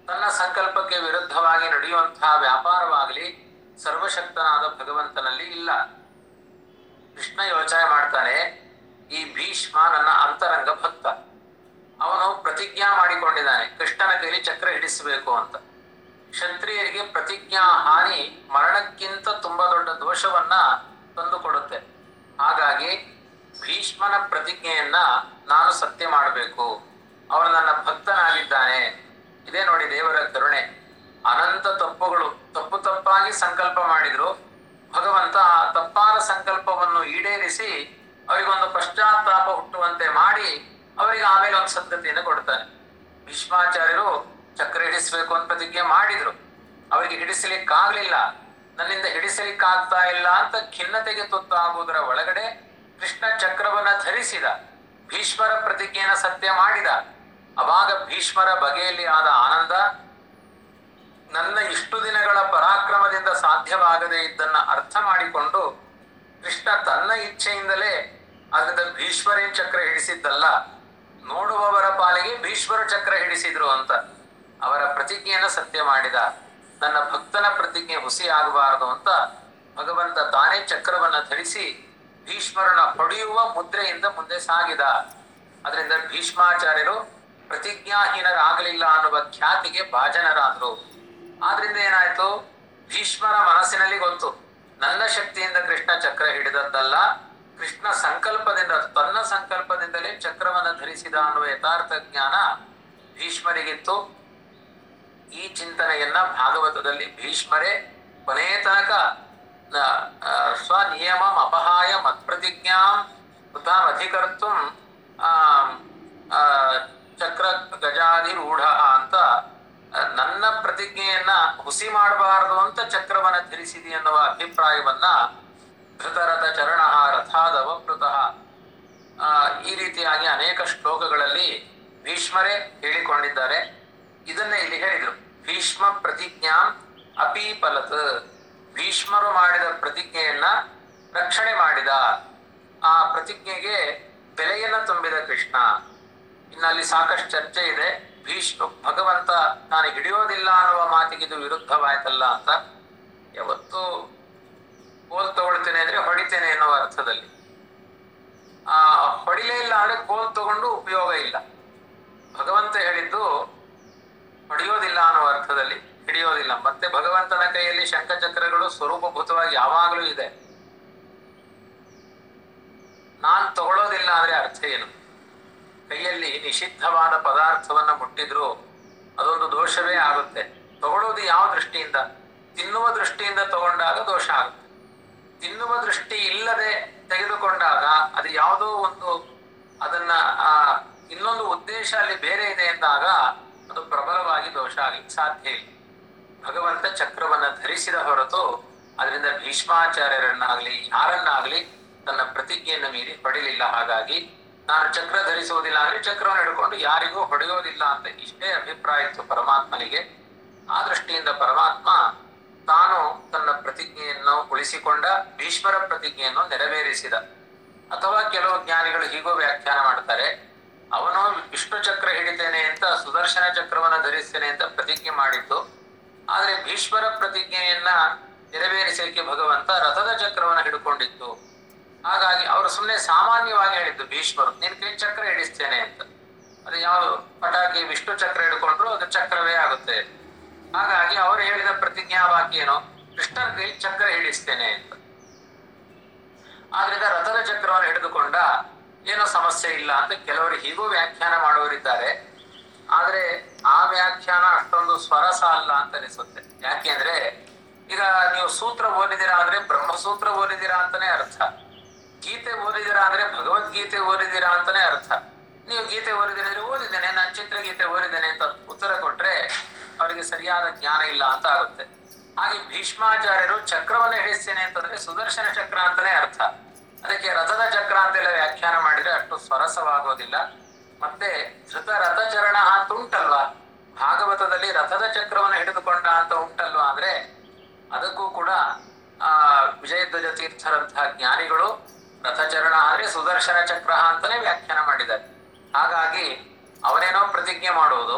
ತನ್ನ ಸಂಕಲ್ಪಕ್ಕೆ ವಿರುದ್ಧವಾಗಿ ನಡೆಯುವಂತಹ ವ್ಯಾಪಾರವಾಗಲಿ ಸರ್ವಶಕ್ತನಾದ ಭಗವಂತನಲ್ಲಿ ಇಲ್ಲ ಕೃಷ್ಣ ಯೋಚನೆ ಮಾಡ್ತಾನೆ ಈ ಭೀಷ್ಮ ನನ್ನ ಅಂತರಂಗ ಭಕ್ತ ಅವನು ಪ್ರತಿಜ್ಞಾ ಮಾಡಿಕೊಂಡಿದ್ದಾನೆ ಕೃಷ್ಣನ ಕೈಲಿ ಚಕ್ರ ಹಿಡಿಸಬೇಕು ಅಂತ ಕ್ಷತ್ರಿಯರಿಗೆ ಪ್ರತಿಜ್ಞಾ ಹಾನಿ ಮರಣಕ್ಕಿಂತ ತುಂಬಾ ದೊಡ್ಡ ದೋಷವನ್ನ ತಂದುಕೊಡುತ್ತೆ ಹಾಗಾಗಿ ಭೀಷ್ಮನ ಪ್ರತಿಜ್ಞೆಯನ್ನ ನಾನು ಸತ್ಯ ಮಾಡಬೇಕು ಅವನು ನನ್ನ ಭಕ್ತನಾಗಿದ್ದಾನೆ ಇದೇ ನೋಡಿ ದೇವರ ಕರುಣೆ ಅನಂತ ತಪ್ಪುಗಳು ತಪ್ಪು ತಪ್ಪಾಗಿ ಸಂಕಲ್ಪ ಮಾಡಿದ್ರು ಭಗವಂತ ಆ ತಪ್ಪಾದ ಸಂಕಲ್ಪವನ್ನು ಈಡೇರಿಸಿ ಅವರಿಗೊಂದು ಪಶ್ಚಾತ್ತಾಪ ಹುಟ್ಟುವಂತೆ ಮಾಡಿ ಅವರಿಗೆ ಆಮೇಲೆ ಒಂದು ಸದ್ಗತಿಯನ್ನು ಕೊಡ್ತಾನೆ ಭೀಷ್ಮಾಚಾರ್ಯರು ಚಕ್ರ ಹಿಡಿಸ್ಬೇಕು ಅಂತ ಪ್ರತಿಜ್ಞೆ ಮಾಡಿದ್ರು ಅವರಿಗೆ ಹಿಡಿಸಲಿಕ್ಕಾಗ್ಲಿಲ್ಲ ನನ್ನಿಂದ ಹಿಡಿಸಲಿಕ್ಕಾಗ್ತಾ ಇಲ್ಲ ಅಂತ ಖಿನ್ನತೆಗೆ ತುತ್ತಾಗುವುದರ ಒಳಗಡೆ ಕೃಷ್ಣ ಚಕ್ರವನ್ನ ಧರಿಸಿದ ಭೀಷ್ಮರ ಪ್ರತಿಜ್ಞೆಯನ್ನ ಸತ್ಯ ಮಾಡಿದ ಅವಾಗ ಭೀಷ್ಮರ ಬಗೆಯಲ್ಲಿ ಆದ ಆನಂದ ನನ್ನ ಇಷ್ಟು ದಿನಗಳ ಪರಾಕ್ರಮದಿಂದ ಸಾಧ್ಯವಾಗದೇ ಇದ್ದನ್ನ ಅರ್ಥ ಮಾಡಿಕೊಂಡು ಕೃಷ್ಣ ತನ್ನ ಇಚ್ಛೆಯಿಂದಲೇ ಅದರಿಂದ ಭೀಷ್ಮರೇನ್ ಚಕ್ರ ಹಿಡಿಸಿದ್ದಲ್ಲ ನೋಡುವವರ ಪಾಲಿಗೆ ಭೀಷ್ಮರ ಚಕ್ರ ಹಿಡಿಸಿದ್ರು ಅಂತ ಅವರ ಪ್ರತಿಜ್ಞೆಯನ್ನ ಸತ್ಯ ಮಾಡಿದ ನನ್ನ ಭಕ್ತನ ಪ್ರತಿಜ್ಞೆ ಹುಸಿ ಆಗಬಾರದು ಅಂತ ಭಗವಂತ ತಾನೇ ಚಕ್ರವನ್ನ ಧರಿಸಿ ಭೀಷ್ಮರನ ಹೊಡೆಯುವ ಮುದ್ರೆಯಿಂದ ಮುಂದೆ ಸಾಗಿದ ಅದರಿಂದ ಭೀಷ್ಮಾಚಾರ್ಯರು ಪ್ರತಿಜ್ಞಾಹೀನರಾಗಲಿಲ್ಲ ಅನ್ನುವ ಖ್ಯಾತಿಗೆ ಭಾಜನರಾದ್ರು ಆದ್ರಿಂದ ಏನಾಯ್ತು ಭೀಷ್ಮರ ಮನಸ್ಸಿನಲ್ಲಿ ಗೊತ್ತು ನನ್ನ ಶಕ್ತಿಯಿಂದ ಕೃಷ್ಣ ಚಕ್ರ ಹಿಡಿದದ್ದಲ್ಲ ಕೃಷ್ಣ ಸಂಕಲ್ಪದಿಂದ ತನ್ನ ಸಂಕಲ್ಪದಿಂದಲೇ ಚಕ್ರವನ್ನು ಧರಿಸಿದ ಅನ್ನುವ ಯಥಾರ್ಥ ಜ್ಞಾನ ಭೀಷ್ಮರಿಗಿತ್ತು ಈ ಚಿಂತನೆಯನ್ನ ಭಾಗವತದಲ್ಲಿ ಭೀಷ್ಮರೇ ಕೊನೆಯ ತನಕ ನ- ಆ, ಸ್ವನಿಯಮಂ ಅಪಹಾಯ ಮತ್ಪ್ರತಿಜ್ಞಾಂ ಕೃತಾಂ ಅಧಿಕರ್ತು ಚಕ್ರ ಗಜಾಧಿರೂಢ ಅಂತ ಆ, ನನ್ನ ಪ್ರತಿಜ್ಞೆಯನ್ನ ಹುಸಿ ಮಾಡಬಾರದು ಅಂತ ಚಕ್ರವನ್ನ ಧರಿಸಿದಿ ಎನ್ನುವ ಅಭಿಪ್ರಾಯವನ್ನ ಧೃತರಥ ಚರಣ ರಥಾದವಕೃತಃ ಆ, ಈ ರೀತಿಯಾಗಿ ಅನೇಕ ಶ್ಲೋಕಗಳಲ್ಲಿ ಭೀಷ್ಮರೇ ಹೇಳಿಕೊಂಡಿದ್ದಾರೆ ಇದನ್ನ ಇಲ್ಲಿ ಹೇಳಿದ್ರು ಭೀಷ್ಮ ಪ್ರತಿಜ್ಞಾ ಅಪೀಪಲತ್ ಭೀಷ್ಮರು ಮಾಡಿದ ಪ್ರತಿಜ್ಞೆಯನ್ನ ರಕ್ಷಣೆ ಮಾಡಿದ ಆ ಪ್ರತಿಜ್ಞೆಗೆ ಬೆಲೆಯನ್ನ ತುಂಬಿದ ಕೃಷ್ಣ ಇನ್ನಲ್ಲಿ ಸಾಕಷ್ಟು ಚರ್ಚೆ ಇದೆ ಭೀಷ್ಮ ಭಗವಂತ ನಾನು ಹಿಡಿಯೋದಿಲ್ಲ ಅನ್ನುವ ಮಾತಿಗೆ ಇದು ವಿರುದ್ಧವಾಯ್ತಲ್ಲ ಅಂತ ಯಾವತ್ತು ಕೋಲ್ ತಗೊಳ್ತೇನೆ ಅಂದ್ರೆ ಹೊಡಿತೇನೆ ಎನ್ನುವ ಅರ್ಥದಲ್ಲಿ ಆ ಹೊಡಿಲೇ ಇಲ್ಲ ಅಂದ್ರೆ ಕೋಲ್ ತಗೊಂಡು ಉಪಯೋಗ ಇಲ್ಲ ಭಗವಂತ ಹೇಳಿದ್ದು ಹೊಡೆಯೋದಿಲ್ಲ ಅನ್ನುವ ಅರ್ಥದಲ್ಲಿ ಹಿಡಿಯೋದಿಲ್ಲ ಮತ್ತೆ ಭಗವಂತನ ಕೈಯಲ್ಲಿ ಶಂಖಚಕ್ರಗಳು ಸ್ವರೂಪಭೂತವಾಗಿ ಯಾವಾಗಲೂ ಇದೆ ನಾನ್ ತಗೊಳ್ಳೋದಿಲ್ಲ ಅಂದ್ರೆ ಅರ್ಥ ಏನು ಕೈಯಲ್ಲಿ ನಿಷಿದ್ಧವಾದ ಪದಾರ್ಥವನ್ನ ಮುಟ್ಟಿದ್ರು ಅದೊಂದು ದೋಷವೇ ಆಗುತ್ತೆ ತಗೊಳ್ಳೋದು ಯಾವ ದೃಷ್ಟಿಯಿಂದ ತಿನ್ನುವ ದೃಷ್ಟಿಯಿಂದ ತಗೊಂಡಾಗ ದೋಷ ಆಗುತ್ತೆ ತಿನ್ನುವ ದೃಷ್ಟಿ ಇಲ್ಲದೆ ತೆಗೆದುಕೊಂಡಾಗ ಅದು ಯಾವುದೋ ಒಂದು ಅದನ್ನ ಆ ಇನ್ನೊಂದು ಉದ್ದೇಶ ಅಲ್ಲಿ ಬೇರೆ ಇದೆ ಎಂದಾಗ ಅದು ಪ್ರಬಲವಾಗಿ ದೋಷ ಆಗ್ಲಿಕ್ಕೆ ಸಾಧ್ಯ ಇಲ್ಲ ಭಗವಂತ ಚಕ್ರವನ್ನ ಧರಿಸಿದ ಹೊರತು ಅದರಿಂದ ಭೀಷ್ಮಾಚಾರ್ಯರನ್ನಾಗ್ಲಿ ಯಾರನ್ನಾಗ್ಲಿ ತನ್ನ ಪ್ರತಿಜ್ಞೆಯನ್ನು ಮೀರಿ ಹೊಡಿಲಿಲ್ಲ ಹಾಗಾಗಿ ನಾನು ಚಕ್ರ ಧರಿಸುವುದಿಲ್ಲ ಅಂದ್ರೆ ಚಕ್ರವನ್ನು ಹಿಡ್ಕೊಂಡು ಯಾರಿಗೂ ಹೊಡೆಯೋದಿಲ್ಲ ಅಂತ ಇಷ್ಟೇ ಅಭಿಪ್ರಾಯ ಇತ್ತು ಪರಮಾತ್ಮನಿಗೆ ಆ ದೃಷ್ಟಿಯಿಂದ ಪರಮಾತ್ಮ ತಾನು ತನ್ನ ಪ್ರತಿಜ್ಞೆಯನ್ನು ಉಳಿಸಿಕೊಂಡ ಭೀಷ್ಮರ ಪ್ರತಿಜ್ಞೆಯನ್ನು ನೆರವೇರಿಸಿದ ಅಥವಾ ಕೆಲವು ಜ್ಞಾನಿಗಳು ಹೀಗೂ ವ್ಯಾಖ್ಯಾನ ಮಾಡ್ತಾರೆ ಅವನು ವಿಷ್ಣು ಚಕ್ರ ಹಿಡಿತೇನೆ ಅಂತ ಸುದರ್ಶನ ಚಕ್ರವನ್ನ ಧರಿಸ್ತೇನೆ ಅಂತ ಪ್ರತಿಜ್ಞೆ ಮಾಡಿದ್ದು ಆದ್ರೆ ಭೀಷ್ಮರ ಪ್ರತಿಜ್ಞೆಯನ್ನ ನೆರವೇರಿಸಲಿಕ್ಕೆ ಭಗವಂತ ರಥದ ಚಕ್ರವನ್ನ ಹಿಡ್ಕೊಂಡಿತ್ತು ಹಾಗಾಗಿ ಅವರು ಸುಮ್ಮನೆ ಸಾಮಾನ್ಯವಾಗಿ ಹೇಳಿದ್ದು ಭೀಷ್ಮರು ನಿನ್ ಕೈ ಚಕ್ರ ಹಿಡಿಸ್ತೇನೆ ಅಂತ ಅದು ಯಾವುದು ಪಟಾಕಿ ವಿಷ್ಣು ಚಕ್ರ ಹಿಡ್ಕೊಂಡ್ರು ಅದು ಚಕ್ರವೇ ಆಗುತ್ತೆ ಹಾಗಾಗಿ ಅವರು ಹೇಳಿದ ಪ್ರತಿಜ್ಞಾ ವಾಕ್ಯ ಏನು ಕೃಷ್ಣನ ಕೈ ಚಕ್ರ ಹಿಡಿಸ್ತೇನೆ ಅಂತ ಆದ್ರಿಂದ ರಥದ ಚಕ್ರವನ್ನು ಹಿಡಿದುಕೊಂಡ ಏನೋ ಸಮಸ್ಯೆ ಇಲ್ಲ ಅಂತ ಕೆಲವರು ಹೀಗೂ ವ್ಯಾಖ್ಯಾನ ಮಾಡುವರಿದ್ದಾರೆ ಆದ್ರೆ ಆ ವ್ಯಾಖ್ಯಾನ ಅಷ್ಟೊಂದು ಸ್ವರಸ ಅಲ್ಲ ಅಂತ ಅನಿಸುತ್ತೆ ಯಾಕೆಂದ್ರೆ ಈಗ ನೀವು ಸೂತ್ರ ಓದಿದಿರಾ ಅಂದ್ರೆ ಬ್ರಹ್ಮಸೂತ್ರ ಓದಿದಿರಾ ಅಂತಾನೆ ಅರ್ಥ ಗೀತೆ ಓದಿದಿರಾ ಅಂದ್ರೆ ಭಗವದ್ಗೀತೆ ಓದಿದಿರಾ ಅಂತಾನೆ ಅರ್ಥ ನೀವು ಗೀತೆ ಓದಿದಿರ ಅಂದ್ರೆ ಓದಿದ್ದೇನೆ ನಾನು ಚಿತ್ರಗೀತೆ ಓದಿದ್ದೇನೆ ಅಂತ ಉತ್ತರ ಕೊಟ್ರೆ ಅವರಿಗೆ ಸರಿಯಾದ ಜ್ಞಾನ ಇಲ್ಲ ಅಂತ ಆಗುತ್ತೆ ಹಾಗೆ ಭೀಷ್ಮಾಚಾರ್ಯರು ಚಕ್ರವನ್ನ ಹಿಡಿಸ್ತೇನೆ ಅಂತಂದ್ರೆ ಸುದರ್ಶನ ಚಕ್ರ ಅಂತಾನೆ ಅರ್ಥ ಅದಕ್ಕೆ ರಥದ ಚಕ್ರ ಅಂತೆಲ್ಲ ವ್ಯಾಖ್ಯಾನ ಮಾಡಿದ್ರೆ ಅಷ್ಟು ಸ್ವರಸವಾಗೋದಿಲ್ಲ ಮತ್ತೆ ಧೃತ ರಥಚರಣ ಅಂತ ಉಂಟಲ್ವಾ ಭಾಗವತದಲ್ಲಿ ರಥದ ಚಕ್ರವನ್ನು ಹಿಡಿದುಕೊಂಡ ಅಂತ ಉಂಟಲ್ವಾ ಅಂದ್ರೆ ಅದಕ್ಕೂ ಕೂಡ ಆ ವಿಜಯಧ್ವಜ ತೀರ್ಥರಂತಹ ಜ್ಞಾನಿಗಳು ರಥಚರಣ ಅಂದ್ರೆ ಸುದರ್ಶನ ಚಕ್ರ ಅಂತಾನೆ ವ್ಯಾಖ್ಯಾನ ಮಾಡಿದ್ದಾರೆ ಹಾಗಾಗಿ ಅವನೇನೋ ಪ್ರತಿಜ್ಞೆ ಮಾಡುವುದು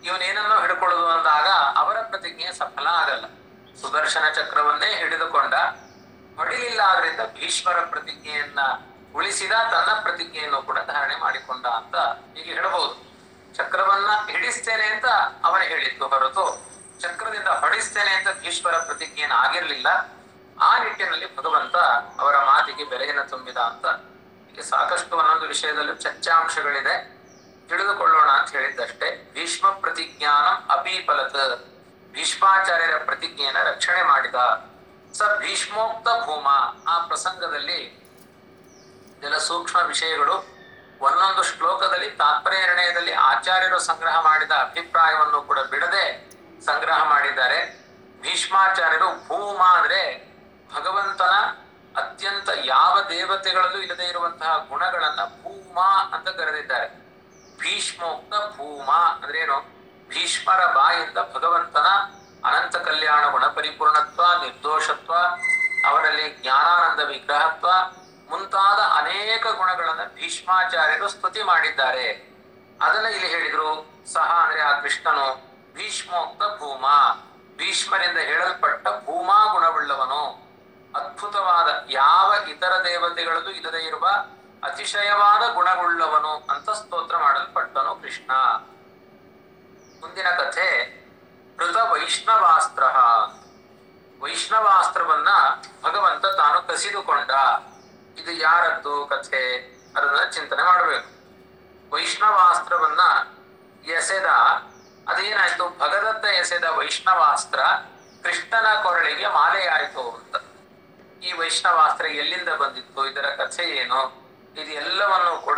ಇವನೇನನ್ನೋ ಹಿಡ್ಕೊಳ್ಳೋದು ಅಂದಾಗ ಅವರ ಪ್ರತಿಜ್ಞೆ ಸಫಲ ಆಗಲ್ಲ ಸುದರ್ಶನ ಚಕ್ರವನ್ನೇ ಹಿಡಿದುಕೊಂಡ ಹೊಡಿಲಿಲ್ಲ ಆದ್ರಿಂದ ಭೀಷ್ಮರ ಪ್ರತಿಜ್ಞೆಯನ್ನ ಉಳಿಸಿದ ತನ್ನ ಪ್ರತಿಜ್ಞೆಯನ್ನು ಕೂಡ ಧಾರಣೆ ಮಾಡಿಕೊಂಡ ಅಂತ ಈಗ ಹೇಳಬಹುದು ಚಕ್ರವನ್ನ ಹಿಡಿಸ್ತೇನೆ ಅಂತ ಅವನ ಹೇಳಿದ್ದು ಹೊರತು ಚಕ್ರದಿಂದ ಹೊಡಿಸ್ತೇನೆ ಅಂತ ಭೀಷ್ಮರ ಪ್ರತಿಜ್ಞೆಯನ್ನು ಆಗಿರ್ಲಿಲ್ಲ ಆ ನಿಟ್ಟಿನಲ್ಲಿ ಭಗವಂತ ಅವರ ಮಾತಿಗೆ ಬೆಲೆಯನ್ನು ತುಂಬಿದ ಅಂತ ಇಲ್ಲಿ ಸಾಕಷ್ಟು ಒಂದೊಂದು ವಿಷಯದಲ್ಲೂ ಚರ್ಚಾಂಶಗಳಿದೆ ತಿಳಿದುಕೊಳ್ಳೋಣ ಅಂತ ಹೇಳಿದ್ದಷ್ಟೇ ಭೀಷ್ಮ ಪ್ರತಿಜ್ಞಾನಂ ಅಪೀಫಲತ್ ಭೀಷ್ಮಾಚಾರ್ಯರ ಪ್ರತಿಜ್ಞೆಯನ್ನ ರಕ್ಷಣೆ ಮಾಡಿದ ಸ ಭೀಷ್ಮೋಕ್ತ ಭೂಮ ಆ ಪ್ರಸಂಗದಲ್ಲಿ ಇದೆಲ್ಲ ಸೂಕ್ಷ್ಮ ವಿಷಯಗಳು ಒಂದೊಂದು ಶ್ಲೋಕದಲ್ಲಿ ತಾತ್ಪರ್ಯ ನಿರ್ಣಯದಲ್ಲಿ ಆಚಾರ್ಯರು ಸಂಗ್ರಹ ಮಾಡಿದ ಅಭಿಪ್ರಾಯವನ್ನು ಕೂಡ ಬಿಡದೆ ಸಂಗ್ರಹ ಮಾಡಿದ್ದಾರೆ ಭೀಷ್ಮಾಚಾರ್ಯರು ಭೂಮ ಅಂದ್ರೆ ಭಗವಂತನ ಅತ್ಯಂತ ಯಾವ ದೇವತೆಗಳಲ್ಲೂ ಇಲ್ಲದೆ ಇರುವಂತಹ ಗುಣಗಳನ್ನ ಭೂಮ ಅಂತ ಕರೆದಿದ್ದಾರೆ ಭೀಷ್ಮೋಕ್ತ ಭೂಮ ಅಂದ್ರೆ ಏನು ಭೀಷ್ಮರ ಬಾಯಿಂದ ಭಗವಂತನ ಅನಂತ ಕಲ್ಯಾಣ ಗುಣ ಪರಿಪೂರ್ಣತ್ವ ನಿರ್ದೋಷತ್ವ ಅವರಲ್ಲಿ ಜ್ಞಾನಾನಂದ ವಿಗ್ರಹತ್ವ ಮುಂತಾದ ಅನೇಕ ಗುಣಗಳನ್ನ ಭೀಷ್ಮಾಚಾರ್ಯರು ಸ್ತುತಿ ಮಾಡಿದ್ದಾರೆ ಅದನ್ನ ಇಲ್ಲಿ ಹೇಳಿದ್ರು ಸಹ ಅಂದ್ರೆ ಆ ಕೃಷ್ಣನು ಭೀಷ್ಮೋಕ್ತ ಭೂಮ ಭೀಷ್ಮರಿಂದ ಹೇಳಲ್ಪಟ್ಟ ಭೂಮಾ ಗುಣವುಳ್ಳವನು ಅದ್ಭುತವಾದ ಯಾವ ಇತರ ದೇವತೆಗಳಲ್ಲೂ ಇಲ್ಲದೆ ಇರುವ ಅತಿಶಯವಾದ ಗುಣವುಳ್ಳವನು ಅಂತ ಸ್ತೋತ್ರ ಮಾಡಲ್ಪಟ್ಟನು ಕೃಷ್ಣ ಮುಂದಿನ ಕಥೆ ಕೃತ ವೈಷ್ಣವಾಸ್ತ್ರ ವೈಷ್ಣವಾಸ್ತ್ರವನ್ನ ಭಗವಂತ ತಾನು ಕಸಿದುಕೊಂಡ ಇದು ಯಾರದ್ದು ಕಥೆ ಅದನ್ನ ಚಿಂತನೆ ಮಾಡಬೇಕು ವೈಷ್ಣವಾಸ್ತ್ರವನ್ನ ಎಸೆದ ಅದೇನಾಯ್ತು ಭಗದತ್ತ ಎಸೆದ ವೈಷ್ಣವಾಸ್ತ್ರ ಕೃಷ್ಣನ ಕೊರಳಿಗೆ ಮಾಲೆಯಾಯಿತು ಅಂತ ಈ ವೈಷ್ಣವಾಸ್ತ್ರ ಎಲ್ಲಿಂದ ಬಂದಿತ್ತು ಇದರ ಕಥೆ ಏನು ಇದು ಎಲ್ಲವನ್ನು ಕೂಡ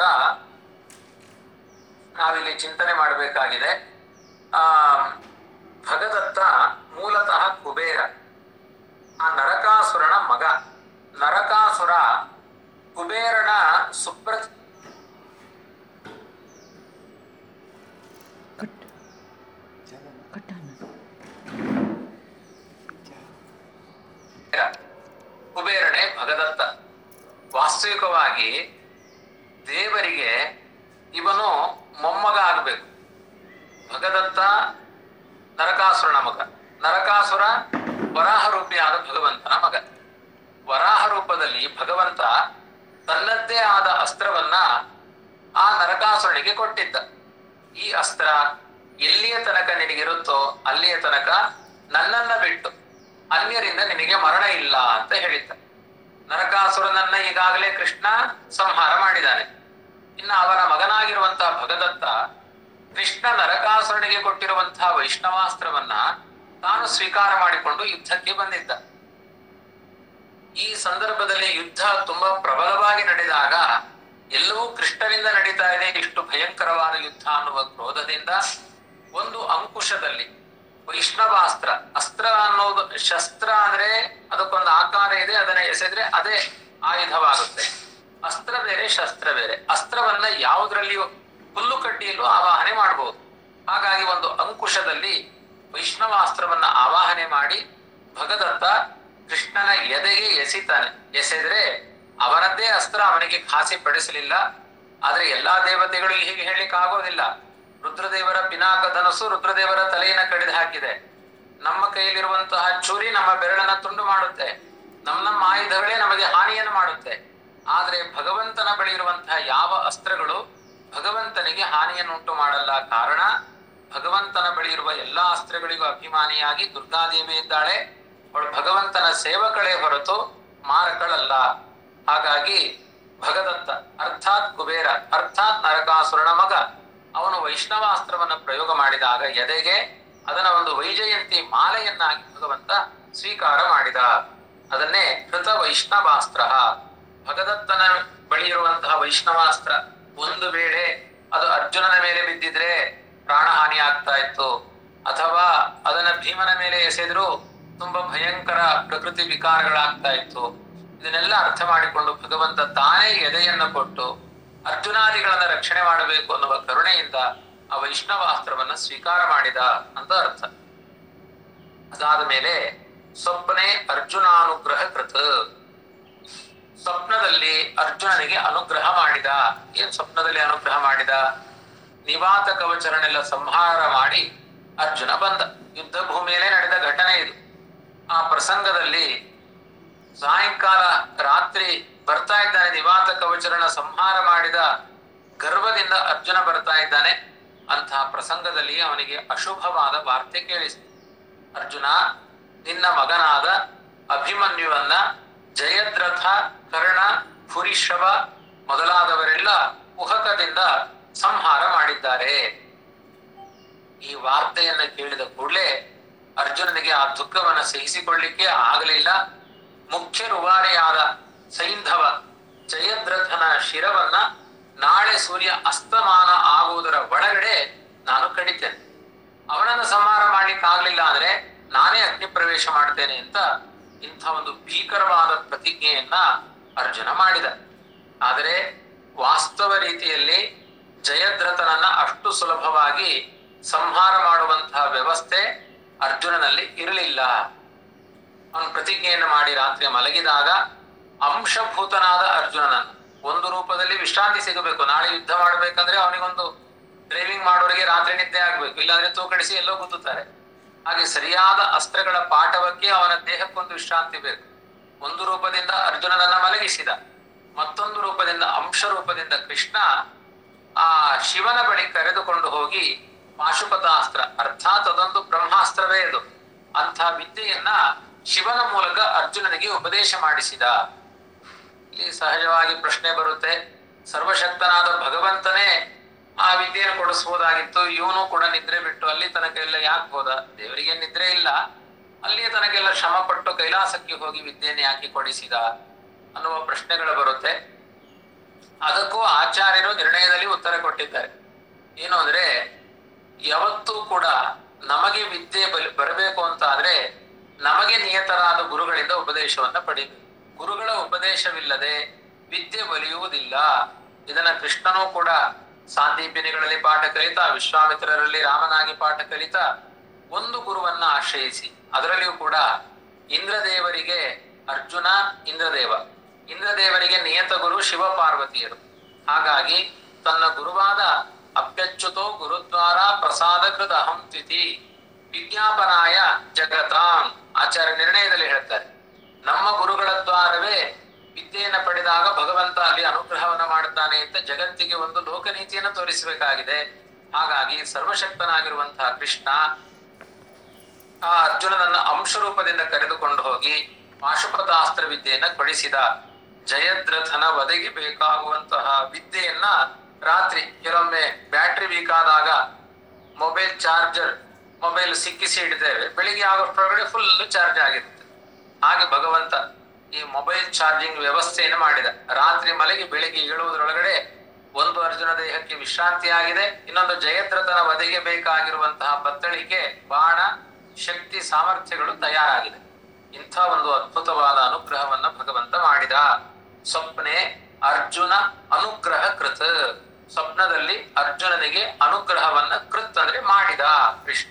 ನಾವಿಲ್ಲಿ ಚಿಂತನೆ ಮಾಡಬೇಕಾಗಿದೆ ಆ ಭಗದತ್ತ ಮೂಲತಃ ಕುಬೇರ ಆ ನರಕಾಸುರನ ಮಗ ನರಕಾಸುರ ಕುಬೇರನ ಸುಪ್ರ ಕಟ್ ಕಟ್ಟಾನ ಕುಬೇರನೇ ಭಗದತ್ತ ವಾಸ್ತವಿಕವಾಗಿ ದೇವರಿಗೆ ಇವನು ಮೊಮ್ಮಗ ಆಗಬೇಕು ಭಗದತ್ತ ನರಕಾಸುರನ ಮಗ ನರಕಾಸುರ ವರಾಹ ರೂಪಿಯಾದ ಭಗವಂತನ ಮಗ ವರಾಹ ರೂಪದಲ್ಲಿ ಭಗವಂತ ತನ್ನದ್ದೇ ಆದ ಅಸ್ತ್ರವನ್ನ ಆ ನರಕಾಸುರನಿಗೆ ಕೊಟ್ಟಿದ್ದ ಈ ಅಸ್ತ್ರ ಎಲ್ಲಿಯ ತನಕ ನಿನಗಿರುತ್ತೋ ಅಲ್ಲಿಯ ತನಕ ನನ್ನನ್ನ ಬಿಟ್ಟು ಅನ್ಯರಿಂದ ನಿನಗೆ ಮರಣ ಇಲ್ಲ ಅಂತ ಹೇಳಿದ್ದ ನರಕಾಸುರನನ್ನ ಈಗಾಗಲೇ ಕೃಷ್ಣ ಸಂಹಾರ ಮಾಡಿದ್ದಾನೆ ಇನ್ನು ಅವನ ಮಗನಾಗಿರುವಂತಹ ಭಗದತ್ತ ಕೃಷ್ಣ ನರಕಾಸುರನಿಗೆ ಕೊಟ್ಟಿರುವಂತಹ ವೈಷ್ಣವಾಸ್ತ್ರವನ್ನ ತಾನು ಸ್ವೀಕಾರ ಮಾಡಿಕೊಂಡು ಯುದ್ಧಕ್ಕೆ ಬಂದಿದ್ದ ಈ ಸಂದರ್ಭದಲ್ಲಿ ಯುದ್ಧ ತುಂಬಾ ಪ್ರಬಲವಾಗಿ ನಡೆದಾಗ ಎಲ್ಲವೂ ಕೃಷ್ಣನಿಂದ ನಡೀತಾ ಇದೆ ಇಷ್ಟು ಭಯಂಕರವಾದ ಯುದ್ಧ ಅನ್ನುವ ಕ್ರೋಧದಿಂದ ಒಂದು ಅಂಕುಶದಲ್ಲಿ ವೈಷ್ಣವಾಸ್ತ್ರ ಅಸ್ತ್ರ ಅನ್ನೋದು ಶಸ್ತ್ರ ಅಂದ್ರೆ ಅದಕ್ಕೊಂದು ಆಕಾರ ಇದೆ ಅದನ್ನ ಎಸೆದ್ರೆ ಅದೇ ಆಯುಧವಾಗುತ್ತೆ ಅಸ್ತ್ರ ಬೇರೆ ಶಸ್ತ್ರ ಬೇರೆ ಅಸ್ತ್ರವನ್ನ ಯಾವುದ್ರಲ್ಲಿಯೂ ಹುಲ್ಲು ಕಡ್ಡಿಯಲ್ಲೂ ಆವಾಹನೆ ಮಾಡಬಹುದು ಹಾಗಾಗಿ ಒಂದು ಅಂಕುಶದಲ್ಲಿ ವೈಷ್ಣವಾಸ್ತ್ರವನ್ನ ಆವಾಹನೆ ಮಾಡಿ ಭಗದತ್ತ ಕೃಷ್ಣನ ಎದೆಗೆ ಎಸಿತಾನೆ ಎಸೆದ್ರೆ ಅವನದ್ದೇ ಅಸ್ತ್ರ ಅವನಿಗೆ ಖಾಸಿ ಪಡಿಸಲಿಲ್ಲ ಆದ್ರೆ ಎಲ್ಲಾ ದೇವತೆಗಳಿಗೆ ಹೀಗೆ ಹೇಳಲಿಕ್ಕೆ ಆಗೋದಿಲ್ಲ ರುದ್ರದೇವರ ಪಿನಾಕ ಧನಸ್ಸು ರುದ್ರದೇವರ ತಲೆಯನ್ನ ಕಡಿದು ಹಾಕಿದೆ ನಮ್ಮ ಕೈಯಲ್ಲಿರುವಂತಹ ಚೂರಿ ನಮ್ಮ ಬೆರಳನ್ನ ತುಂಡು ಮಾಡುತ್ತೆ ನಮ್ಮ ನಮ್ಮ ಆಯುಧಗಳೇ ನಮಗೆ ಹಾನಿಯನ್ನು ಮಾಡುತ್ತೆ ಆದ್ರೆ ಭಗವಂತನ ಬಳಿ ಇರುವಂತಹ ಯಾವ ಅಸ್ತ್ರಗಳು ಭಗವಂತನಿಗೆ ಹಾನಿಯನ್ನುಂಟು ಮಾಡಲ್ಲ ಕಾರಣ ಭಗವಂತನ ಬಳಿ ಇರುವ ಎಲ್ಲಾ ಅಸ್ತ್ರಗಳಿಗೂ ಅಭಿಮಾನಿಯಾಗಿ ದುರ್ಗಾದೇವಿ ಇದ್ದಾಳೆ ಅವಳು ಭಗವಂತನ ಸೇವಕಳೇ ಹೊರತು ಮಾರಕಳಲ್ಲ ಹಾಗಾಗಿ ಭಗದತ್ತ ಅರ್ಥಾತ್ ಕುಬೇರ ಅರ್ಥಾತ್ ನರಕಾಸುರನ ಮಗ ಅವನು ವೈಷ್ಣವಾಸ್ತ್ರವನ್ನ ಪ್ರಯೋಗ ಮಾಡಿದಾಗ ಎದೆಗೆ ಅದನ್ನ ಒಂದು ವೈಜಯಂತಿ ಮಾಲೆಯನ್ನಾಗಿ ಭಗವಂತ ಸ್ವೀಕಾರ ಮಾಡಿದ ಅದನ್ನೇ ಕೃತ ವೈಷ್ಣವಾಸ್ತ್ರ ಭಗದತ್ತನ ಬಳಿ ಇರುವಂತಹ ವೈಷ್ಣವಾಸ್ತ್ರ ಒಂದು ವೇಳೆ ಅದು ಅರ್ಜುನನ ಮೇಲೆ ಬಿದ್ದಿದ್ರೆ ಪ್ರಾಣಹಾನಿ ಆಗ್ತಾ ಇತ್ತು ಅಥವಾ ಅದನ್ನ ಭೀಮನ ಮೇಲೆ ಎಸೆದ್ರು ತುಂಬಾ ಭಯಂಕರ ಪ್ರಕೃತಿ ವಿಕಾರಗಳಾಗ್ತಾ ಇತ್ತು ಇದನ್ನೆಲ್ಲ ಅರ್ಥ ಮಾಡಿಕೊಂಡು ಭಗವಂತ ತಾನೇ ಎದೆಯನ್ನು ಕೊಟ್ಟು ಅರ್ಜುನಾದಿಗಳನ್ನ ರಕ್ಷಣೆ ಮಾಡಬೇಕು ಅನ್ನುವ ಕರುಣೆಯಿಂದ ಆ ವೈಷ್ಣವಾಸ್ತ್ರವನ್ನ ಸ್ವೀಕಾರ ಮಾಡಿದ ಅಂತ ಅರ್ಥ ಅದಾದ ಮೇಲೆ ಸ್ವಪ್ನೆ ಅರ್ಜುನಾನುಗ್ರಹ ಕೃತ ಸ್ವಪ್ನದಲ್ಲಿ ಅರ್ಜುನನಿಗೆ ಅನುಗ್ರಹ ಮಾಡಿದ ಏನ್ ಸ್ವಪ್ನದಲ್ಲಿ ಅನುಗ್ರಹ ಮಾಡಿದ ನಿವಾತ ಕವಚರನ್ನೆಲ್ಲ ಸಂಹಾರ ಮಾಡಿ ಅರ್ಜುನ ಬಂದ ಯುದ್ಧ ಭೂಮಿಯಲ್ಲೇ ನಡೆದ ಘಟನೆ ಇದು ಆ ಪ್ರಸಂಗದಲ್ಲಿ ಸಾಯಂಕಾಲ ರಾತ್ರಿ ಬರ್ತಾ ಇದ್ದಾನೆ ನಿವಾತ ಕವಚರನ ಸಂಹಾರ ಮಾಡಿದ ಗರ್ವದಿಂದ ಅರ್ಜುನ ಬರ್ತಾ ಇದ್ದಾನೆ ಅಂತಹ ಪ್ರಸಂಗದಲ್ಲಿ ಅವನಿಗೆ ಅಶುಭವಾದ ವಾರ್ತೆ ಕೇಳಿಸಿತು ಅರ್ಜುನ ನಿನ್ನ ಮಗನಾದ ಅಭಿಮನ್ಯುವನ್ನ ಜಯದ್ರಥ ಕರ್ಣ ಪುರಿಷಭ ಮೊದಲಾದವರೆಲ್ಲ ಕುಹಕದಿಂದ ಸಂಹಾರ ಮಾಡಿದ್ದಾರೆ ಈ ವಾರ್ತೆಯನ್ನ ಕೇಳಿದ ಕೂಡಲೇ ಅರ್ಜುನನಿಗೆ ಆ ದುಃಖವನ್ನು ಸಹಿಸಿಕೊಳ್ಳಿಕ್ಕೆ ಆಗಲಿಲ್ಲ ಮುಖ್ಯ ರುವಾರಿಯಾದ ಸೈಂಧವ ಜಯದ್ರಥನ ಶಿರವನ್ನ ನಾಳೆ ಸೂರ್ಯ ಅಸ್ತಮಾನ ಆಗುವುದರ ಒಳಗಡೆ ನಾನು ಕಡಿತೇನೆ ಅವನನ್ನು ಸಂಹಾರ ಮಾಡ್ಲಿಕ್ಕೆ ಆಗ್ಲಿಲ್ಲ ಅಂದ್ರೆ ನಾನೇ ಅಗ್ನಿ ಪ್ರವೇಶ ಮಾಡ್ತೇನೆ ಅಂತ ಇಂಥ ಒಂದು ಭೀಕರವಾದ ಪ್ರತಿಜ್ಞೆಯನ್ನ ಅರ್ಜುನ ಮಾಡಿದ ಆದರೆ ವಾಸ್ತವ ರೀತಿಯಲ್ಲಿ ಜಯದ್ರಥನನ್ನ ಅಷ್ಟು ಸುಲಭವಾಗಿ ಸಂಹಾರ ಮಾಡುವಂತಹ ವ್ಯವಸ್ಥೆ ಅರ್ಜುನನಲ್ಲಿ ಇರಲಿಲ್ಲ ಅವನು ಪ್ರತಿಜ್ಞೆಯನ್ನು ಮಾಡಿ ರಾತ್ರಿ ಮಲಗಿದಾಗ ಅಂಶಭೂತನಾದ ಅರ್ಜುನನನ್ನು ಒಂದು ರೂಪದಲ್ಲಿ ವಿಶ್ರಾಂತಿ ಸಿಗಬೇಕು ನಾಳೆ ಯುದ್ಧ ಮಾಡ್ಬೇಕಂದ್ರೆ ಅವನಿಗೊಂದು ಡ್ರೈವಿಂಗ್ ಮಾಡೋರಿಗೆ ರಾತ್ರಿ ನಿದ್ದೆ ಆಗ್ಬೇಕು ಇಲ್ಲಾಂದ್ರೆ ತೂಕಡಿಸಿ ಎಲ್ಲೋ ಗುದ್ದುತ್ತಾರೆ ಹಾಗೆ ಸರಿಯಾದ ಅಸ್ತ್ರಗಳ ಪಾಠವಕ್ಕೆ ಅವನ ದೇಹಕ್ಕೊಂದು ವಿಶ್ರಾಂತಿ ಬೇಕು ಒಂದು ರೂಪದಿಂದ ಅರ್ಜುನನನ್ನ ಮಲಗಿಸಿದ ಮತ್ತೊಂದು ರೂಪದಿಂದ ಅಂಶ ರೂಪದಿಂದ ಕೃಷ್ಣ ಆ ಶಿವನ ಬಳಿ ಕರೆದುಕೊಂಡು ಹೋಗಿ ಪಾಶುಪತಾಸ್ತ್ರ ಅರ್ಥಾತ್ ಅದೊಂದು ಬ್ರಹ್ಮಾಸ್ತ್ರವೇ ಅದು ಅಂಥ ವಿದ್ಯೆಯನ್ನ ಶಿವನ ಮೂಲಕ ಅರ್ಜುನನಿಗೆ ಉಪದೇಶ ಮಾಡಿಸಿದ ಇಲ್ಲಿ ಸಹಜವಾಗಿ ಪ್ರಶ್ನೆ ಬರುತ್ತೆ ಸರ್ವಶಕ್ತನಾದ ಭಗವಂತನೇ ಆ ವಿದ್ಯೆಯನ್ನು ಕೊಡಿಸ್ಬೋದಾಗಿತ್ತು ಇವನು ಕೂಡ ನಿದ್ರೆ ಬಿಟ್ಟು ಅಲ್ಲಿ ತನಕ ಎಲ್ಲ ಯಾಕೆ ಹೋದ ದೇವರಿಗೆ ನಿದ್ರೆ ಇಲ್ಲ ಅಲ್ಲಿಯ ತನಕೆಲ್ಲ ಶ್ರಮ ಪಟ್ಟು ಕೈಲಾಸಕ್ಕೆ ಹೋಗಿ ವಿದ್ಯೆಯನ್ನು ಯಾಕೆ ಕೊಡಿಸಿದ ಅನ್ನುವ ಪ್ರಶ್ನೆಗಳು ಬರುತ್ತೆ ಅದಕ್ಕೂ ಆಚಾರ್ಯರು ನಿರ್ಣಯದಲ್ಲಿ ಉತ್ತರ ಕೊಟ್ಟಿದ್ದಾರೆ ಏನು ಅಂದ್ರೆ ಯಾವತ್ತೂ ಕೂಡ ನಮಗೆ ವಿದ್ಯೆ ಬಲಿ ಬರಬೇಕು ಅಂತ ಆದ್ರೆ ನಮಗೆ ನಿಯತರಾದ ಗುರುಗಳಿಂದ ಉಪದೇಶವನ್ನ ಪಡಿಬೇಕು ಗುರುಗಳ ಉಪದೇಶವಿಲ್ಲದೆ ವಿದ್ಯೆ ಬಲಿಯುವುದಿಲ್ಲ ಇದನ್ನ ಕೃಷ್ಣನೂ ಕೂಡ ಸಾಂದೀಪಿನಿಗಳಲ್ಲಿ ಪಾಠ ಕಲಿತ ವಿಶ್ವಾಮಿತ್ರರಲ್ಲಿ ರಾಮನಾಗಿ ಪಾಠ ಕಲಿತ ಒಂದು ಗುರುವನ್ನ ಆಶ್ರಯಿಸಿ ಅದರಲ್ಲಿಯೂ ಕೂಡ ಇಂದ್ರದೇವರಿಗೆ ಅರ್ಜುನ ಇಂದ್ರದೇವ ಇಂದ್ರದೇವರಿಗೆ ನಿಯತ ಗುರು ಶಿವ ಪಾರ್ವತಿಯರು ಹಾಗಾಗಿ ತನ್ನ ಗುರುವಾದ ಅಪ್ಯಚ್ಯುತೋ ಗುರುದ್ವಾರ ಪ್ರಸಾದಕೃತ ಅಹಂ ತಿಥಿ ವಿಜ್ಞಾಪನಾಯ ಜಗತಾಂ ಆಚಾರ್ಯ ನಿರ್ಣಯದಲ್ಲಿ ಹೇಳ್ತಾರೆ ನಮ್ಮ ಗುರುಗಳ ದ್ವಾರವೇ ವಿದ್ಯೆಯನ್ನ ಪಡೆದಾಗ ಭಗವಂತ ಅಲ್ಲಿ ಅನುಗ್ರಹವನ್ನ ಮಾಡುತ್ತಾನೆ ಅಂತ ಜಗತ್ತಿಗೆ ಒಂದು ಲೋಕನೀತಿಯನ್ನು ತೋರಿಸಬೇಕಾಗಿದೆ ಹಾಗಾಗಿ ಸರ್ವಶಕ್ತನಾಗಿರುವಂತಹ ಕೃಷ್ಣ ಆ ಅರ್ಜುನನನ್ನ ಅಂಶ ರೂಪದಿಂದ ಕರೆದುಕೊಂಡು ಹೋಗಿ ಪಾಶುಪತಾಸ್ತ್ರ ವಿದ್ಯೆಯನ್ನ ಕೊಡಿಸಿದ ಜಯದ್ರಥನ ವಧೆಗೆ ಬೇಕಾಗುವಂತಹ ವಿದ್ಯೆಯನ್ನ ರಾತ್ರಿ ಕೆಲವೊಮ್ಮೆ ಬ್ಯಾಟ್ರಿ ವೀಕ್ ಆದಾಗ ಮೊಬೈಲ್ ಚಾರ್ಜರ್ ಮೊಬೈಲ್ ಸಿಕ್ಕಿಸಿ ಇಡ್ತೇವೆ ಬೆಳಿಗ್ಗೆ ಆಗೋಷ್ಟರೊಳಗಡೆ ಫುಲ್ ಚಾರ್ಜ್ ಆಗಿರುತ್ತೆ ಹಾಗೆ ಭಗವಂತ ಈ ಮೊಬೈಲ್ ಚಾರ್ಜಿಂಗ್ ವ್ಯವಸ್ಥೆಯನ್ನು ಮಾಡಿದ ರಾತ್ರಿ ಮಲಗಿ ಬೆಳಿಗ್ಗೆ ಏಳುವುದರೊಳಗಡೆ ಒಂದು ಅರ್ಜುನ ದೇಹಕ್ಕೆ ವಿಶ್ರಾಂತಿ ಆಗಿದೆ ಇನ್ನೊಂದು ಜಯದ್ರಥನ ವಧೆಗೆ ಬೇಕಾಗಿರುವಂತಹ ಬತ್ತಳಿಕೆ ಬಾಣ ಶಕ್ತಿ ಸಾಮರ್ಥ್ಯಗಳು ತಯಾರಾಗಿದೆ ಇಂಥ ಒಂದು ಅದ್ಭುತವಾದ ಅನುಗ್ರಹವನ್ನ ಭಗವಂತ ಮಾಡಿದ ಸ್ವಪ್ನೆ ಅರ್ಜುನ ಅನುಗ್ರಹ ಕೃತ ಸ್ವಪ್ನದಲ್ಲಿ ಅರ್ಜುನನಿಗೆ ಅನುಗ್ರಹವನ್ನ ಕೃತ್ ಅಂದ್ರೆ ಮಾಡಿದ ಕೃಷ್ಣ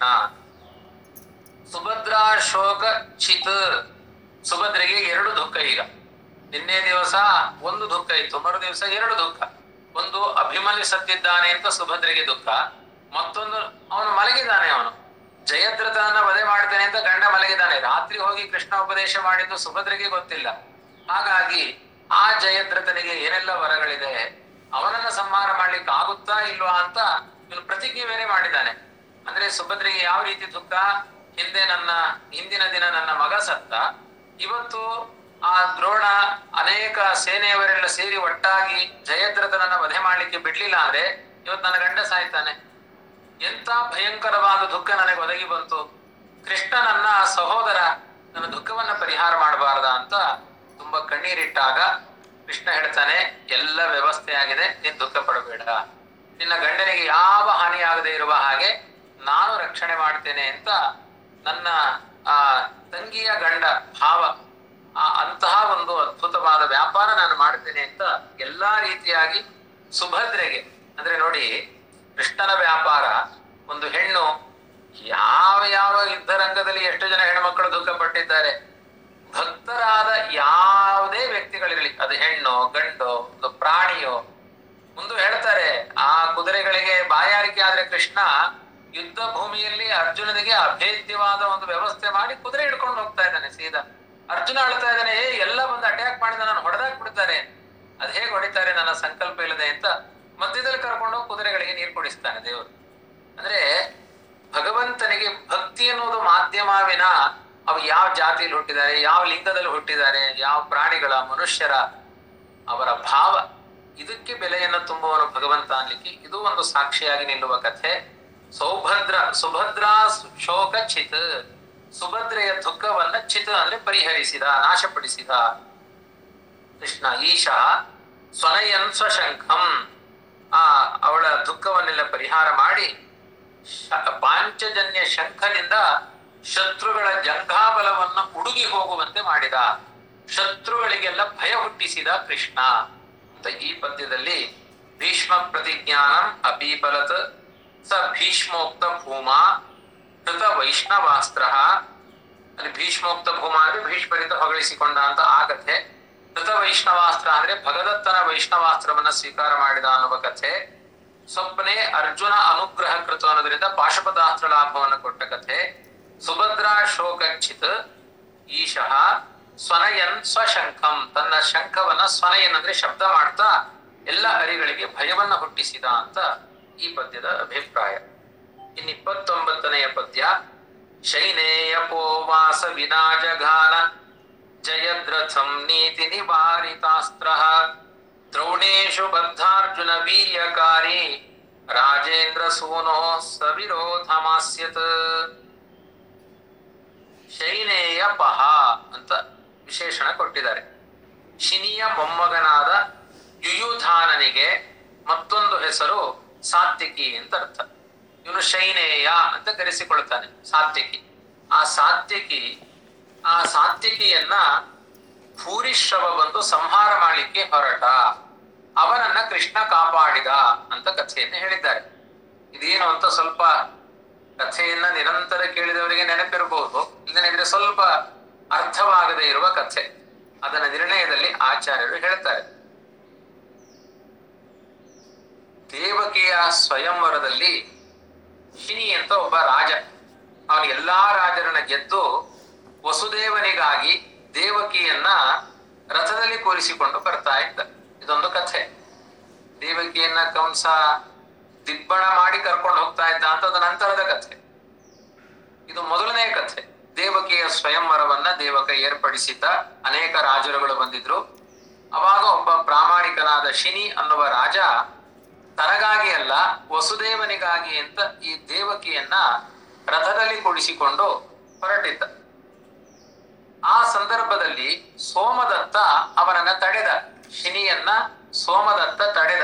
ಸುಭದ್ರಾ ಶೋಕ ಚಿತ್ ಸುಭದ್ರೆಗೆ ಎರಡು ದುಃಖ ಈಗ ನಿನ್ನೆ ದಿವಸ ಒಂದು ದುಃಖ ಇತ್ತು ಮರು ದಿವಸ ಎರಡು ದುಃಖ ಒಂದು ಅಭಿಮನ್ಯು ಸತ್ತಿದ್ದಾನೆ ಅಂತ ಸುಭದ್ರೆಗೆ ದುಃಖ ಮತ್ತೊಂದು ಅವನು ಮಲಗಿದ್ದಾನೆ ಅವನು ಜಯದ್ರಥನನ್ನ ವಧೆ ಮಾಡ್ತೇನೆ ಅಂತ ಗಂಡ ಮಲಗಿದ್ದಾನೆ ರಾತ್ರಿ ಹೋಗಿ ಕೃಷ್ಣ ಉಪದೇಶ ಮಾಡಿದ್ದು ಸುಭದ್ರೆಗೆ ಗೊತ್ತಿಲ್ಲ ಹಾಗಾಗಿ ಆ ಜಯದ್ರಥನಿಗೆ ಏನೆಲ್ಲ ವರಗಳಿದೆ ಅವನನ್ನ ಸಂಹಾರ ಮಾಡ್ಲಿಕ್ಕೆ ಆಗುತ್ತಾ ಇಲ್ವಾ ಅಂತ ಇವನು ಪ್ರತಿಜ್ಞೆ ಬೇರೆ ಮಾಡಿದ್ದಾನೆ ಅಂದ್ರೆ ಸುಭದ್ರೆಗೆ ಯಾವ ರೀತಿ ದುಃಖ ಹಿಂದೆ ನನ್ನ ಹಿಂದಿನ ದಿನ ನನ್ನ ಮಗ ಸತ್ತ ಇವತ್ತು ಆ ದ್ರೋಣ ಅನೇಕ ಸೇನೆಯವರೆಲ್ಲ ಸೇರಿ ಒಟ್ಟಾಗಿ ಜಯದ್ರಥನನ್ನ ವಧೆ ಮಾಡ್ಲಿಕ್ಕೆ ಬಿಡ್ಲಿಲ್ಲ ಅಂದ್ರೆ ಇವತ್ತು ನನ್ನ ಗಂಡ ಸಾಯ್ತಾನೆ ಎಂತ ಭಯಂಕರವಾದ ದುಃಖ ನನಗೆ ಒದಗಿ ಬಂತು ಕೃಷ್ಣ ನನ್ನ ಸಹೋದರ ನನ್ನ ದುಃಖವನ್ನ ಪರಿಹಾರ ಮಾಡಬಾರದ ಅಂತ ತುಂಬಾ ಕಣ್ಣೀರಿಟ್ಟಾಗ ಕೃಷ್ಣ ಹೇಳ್ತಾನೆ ಎಲ್ಲ ವ್ಯವಸ್ಥೆ ಆಗಿದೆ ನೀನ್ ದುಃಖ ಪಡಬೇಡ ನಿನ್ನ ಗಂಡನಿಗೆ ಯಾವ ಹಾನಿ ಆಗದೆ ಇರುವ ಹಾಗೆ ನಾನು ರಕ್ಷಣೆ ಮಾಡ್ತೇನೆ ಅಂತ ನನ್ನ ಆ ತಂಗಿಯ ಗಂಡ ಭಾವ ಆ ಅಂತಹ ಒಂದು ಅದ್ಭುತವಾದ ವ್ಯಾಪಾರ ನಾನು ಮಾಡ್ತೇನೆ ಅಂತ ಎಲ್ಲಾ ರೀತಿಯಾಗಿ ಸುಭದ್ರೆಗೆ ಅಂದ್ರೆ ನೋಡಿ ಕೃಷ್ಣನ ವ್ಯಾಪಾರ ಒಂದು ಹೆಣ್ಣು ಯಾವ ಯಾವ ಯುದ್ಧ ರಂಗದಲ್ಲಿ ಎಷ್ಟು ಜನ ಹೆಣ್ಮಕ್ಕಳು ದುಃಖ ಪಟ್ಟಿದ್ದಾರೆ ಭಕ್ತರಾದ ಯಾವುದೇ ವ್ಯಕ್ತಿಗಳಿರಲಿ ಅದು ಹೆಣ್ಣು ಗಂಡು ಒಂದು ಪ್ರಾಣಿಯೋ ಮುಂದೆ ಹೇಳ್ತಾರೆ ಆ ಕುದುರೆ ಕುದುರೆಗಳಿಗೆ ಬಾಯಾರಿಕೆ ಆದ್ರೆ ಕೃಷ್ಣ ಯುದ್ಧ ಭೂಮಿಯಲ್ಲಿ ಅರ್ಜುನನಿಗೆ ಅಭೇದ್ಯವಾದ ಒಂದು ವ್ಯವಸ್ಥೆ ಮಾಡಿ ಕುದುರೆ ಹಿಡ್ಕೊಂಡು ಹೋಗ್ತಾ ಇದ್ದಾನೆ ಸೀದಾ ಅರ್ಜುನ ಹೇಳ್ತಾ ಇದ್ದಾನೆ ಏ ಎಲ್ಲ ಬಂದು ಅಟ್ಯಾಕ್ ಮಾಡಿ ನಾನು ಹೊಡೆದಾಕ್ ಬಿಡ್ತಾರೆ ಅದ್ ಹೇಗೆ ಹೊಡಿತಾರೆ ನನ್ನ ಸಂಕಲ್ಪ ಇಲ್ಲದೆ ಅಂತ ಮಧ್ಯದಲ್ಲಿ ಕರ್ಕೊಂಡು ಹೋಗಿ ಕುದುರೆಗಳಿಗೆ ನೀರು ಕುಡಿಸ್ತಾನೆ ದೇವರು ಅಂದ್ರೆ ಭಗವಂತನಿಗೆ ಭಕ್ತಿ ಅನ್ನೋದು ಮಾಧ್ಯಮವಿನ ಅವು ಯಾವ ಜಾತಿಯಲ್ಲಿ ಹುಟ್ಟಿದ್ದಾರೆ ಯಾವ ಲಿಂಗದಲ್ಲಿ ಹುಟ್ಟಿದ್ದಾರೆ ಯಾವ ಪ್ರಾಣಿಗಳ ಮನುಷ್ಯರ ಅವರ ಭಾವ ಇದಕ್ಕೆ ಬೆಲೆಯನ್ನು ತುಂಬುವನು ಭಗವಂತ ಅನ್ಲಿಕ್ಕೆ ಇದು ಒಂದು ಸಾಕ್ಷಿಯಾಗಿ ನಿಲ್ಲುವ ಕಥೆ ಸೌಭದ್ರ ಸುಭದ್ರಾ ಶೋಕ ಚಿತ್ ಸುಭದ್ರೆಯ ದುಃಖವನ್ನ ಚಿತ್ ಅಂದ್ರೆ ಪರಿಹರಿಸಿದ ನಾಶಪಡಿಸಿದ ಕೃಷ್ಣ ಈಶ ಸ್ವನಯನ್ ಸ್ವಶಂಖಂ ಆ ಅವಳ ದುಃಖವನ್ನೆಲ್ಲ ಪರಿಹಾರ ಮಾಡಿ ಶ- ಪಾಂಚಜನ್ಯ ಶಂಖನಿಂದ ಶತ್ರುಗಳ ಜಂಘಾಬಲವನ್ನ ಉಡುಗಿ ಹೋಗುವಂತೆ ಮಾಡಿದ ಶತ್ರುಗಳಿಗೆಲ್ಲ ಭಯ ಹುಟ್ಟಿಸಿದ ಕೃಷ್ಣ ಅಂತ ಈ ಪದ್ಯದಲ್ಲಿ ಭೀಷ್ಮ ಪ್ರತಿಜ್ಞಾನಂ ಅಪೀಪಲತ್ ಸ ಭೀಷ್ಮೋಕ್ತ ಭೂಮಾ ಕೃತ ವೈಷ್ಣವಾಸ್ತ್ರ ಅಲ್ಲಿ ಭೀಷ್ಮೋಕ್ತ ಭೂಮಾ ಅಂದ್ರೆ ಭೀಷ್ಮರಿಂದ ಹೊಗಳಿಸಿಕೊಂಡ ಅಂತ ಆ ಕಥೆ ಕೃತ ವೈಷ್ಣವಾಸ್ತ್ರ ಅಂದ್ರೆ ಭಗದತ್ತನ ವೈಷ್ಣವಾಸ್ತ್ರವನ್ನ ಸ್ವೀಕಾರ ಮಾಡಿದ ಅನ್ನುವ ಕಥೆ ಸ್ವಪ್ನೆ ಅರ್ಜುನ ಅನುಗ್ರಹ ಕೃತ ಅನ್ನೋದ್ರಿಂದ ಪಾಶುಪತಾಸ್ತ್ರ ಲಾಭವನ್ನು ಕೊಟ್ಟ ಕಥೆ ಸುಭದ್ರಾ ಶೋಕಚ್ಚಿತ್ ಈಶಃ ಸ್ವನಯನ್ ಸ್ವಶಂಖಂ ತನ್ನ ಶಂಖವನ್ನ ಸ್ವನಯನ್ ಅಂದ್ರೆ ಶಬ್ದ ಮಾಡ್ತಾ ಎಲ್ಲ ಹರಿಗಳಿಗೆ ಭಯವನ್ನ ಹುಟ್ಟಿಸಿದ ಅಂತ ಈ ಪದ್ಯದ ಅಭಿಪ್ರಾಯ ಇನ್ನು ಇಪ್ಪತ್ತೊಂಬತ್ತನೆಯ ಪದ್ಯ ಶೈನೇಯಪೋವಾಸ ವಿನಾಜಘಾನ ಜಯದ್ರಥಂ ನೀತಿ ನಿವಾರಿತಾಸ್ತ್ರ ದ್ರೋಣೇಶು ಬದ್ಧಾರ್ಜುನ ವೀರ್ಯಕಾರಿ ರಾಜೇಂದ್ರ ಸೂನೋ ಸವಿರೋಧಮಾಸ್ಯತ್ ಶೈನೇಯ ಪಹ ಅಂತ ವಿಶೇಷಣ ಕೊಟ್ಟಿದ್ದಾರೆ ಶಿನಿಯ ಮೊಮ್ಮಗನಾದ ಯುಯುಧಾನನಿಗೆ ಮತ್ತೊಂದು ಹೆಸರು ಸಾತ್ವಿಕಿ ಅಂತ ಅರ್ಥ ಇವನು ಶೈನೇಯ ಅಂತ ಕರೆಸಿಕೊಳ್ತಾನೆ ಸಾತ್ವಿಕಿ ಆ ಸಾತ್ವಿಕಿ ಆ ಸಾತ್ವಿಕಿಯನ್ನ ಭೂರಿಶ್ರವ ಬಂದು ಸಂಹಾರ ಮಾಡಲಿಕ್ಕೆ ಹೊರಟ ಅವನನ್ನ ಕೃಷ್ಣ ಕಾಪಾಡಿದ ಅಂತ ಕಥೆಯನ್ನು ಹೇಳಿದ್ದಾರೆ ಇದೇನು ಅಂತ ಸ್ವಲ್ಪ ಕಥೆಯನ್ನ ನಿರಂತರ ಕೇಳಿದವರಿಗೆ ನೆನಪಿರಬಹುದು ಇಲ್ಲದಿದ್ರೆ ಸ್ವಲ್ಪ ಅರ್ಥವಾಗದೇ ಇರುವ ಕಥೆ ಅದನ್ನ ನಿರ್ಣಯದಲ್ಲಿ ಆಚಾರ್ಯರು ಹೇಳ್ತಾರೆ ದೇವಕಿಯ ಸ್ವಯಂವರದಲ್ಲಿ ಶಿನಿ ಅಂತ ಒಬ್ಬ ರಾಜ ಅವನು ಎಲ್ಲಾ ರಾಜರನ್ನ ಗೆದ್ದು ವಸುದೇವನಿಗಾಗಿ ದೇವಕಿಯನ್ನ ರಥದಲ್ಲಿ ಕೂರಿಸಿಕೊಂಡು ಬರ್ತಾ ಇದ್ದ ಇದೊಂದು ಕಥೆ ದೇವಕಿಯನ್ನ ಕಂಸ ದಿಬ್ಬಣ ಮಾಡಿ ಕರ್ಕೊಂಡು ಹೋಗ್ತಾ ಇದ್ದ ಅಂತ ಅದು ನಂತರದ ಕಥೆ ಇದು ಮೊದಲನೇ ಕಥೆ ದೇವಕಿಯ ಸ್ವಯಂವರವನ್ನ ದೇವಕ ಏರ್ಪಡಿಸಿದ್ದ ಅನೇಕ ರಾಜರುಗಳು ಬಂದಿದ್ರು ಅವಾಗ ಒಬ್ಬ ಪ್ರಾಮಾಣಿಕನಾದ ಶಿನಿ ಅನ್ನುವ ರಾಜ ತನಗಾಗಿ ಅಲ್ಲ ವಸುದೇವನಿಗಾಗಿ ಅಂತ ಈ ದೇವಕಿಯನ್ನ ರಥದಲ್ಲಿ ಕೂಡಿಸಿಕೊಂಡು ಹೊರಟಿದ್ದ ಆ ಸಂದರ್ಭದಲ್ಲಿ ಸೋಮದತ್ತ ಅವನನ್ನ ತಡೆದ ಶಿನಿಯನ್ನ ಸೋಮದತ್ತ ತಡೆದ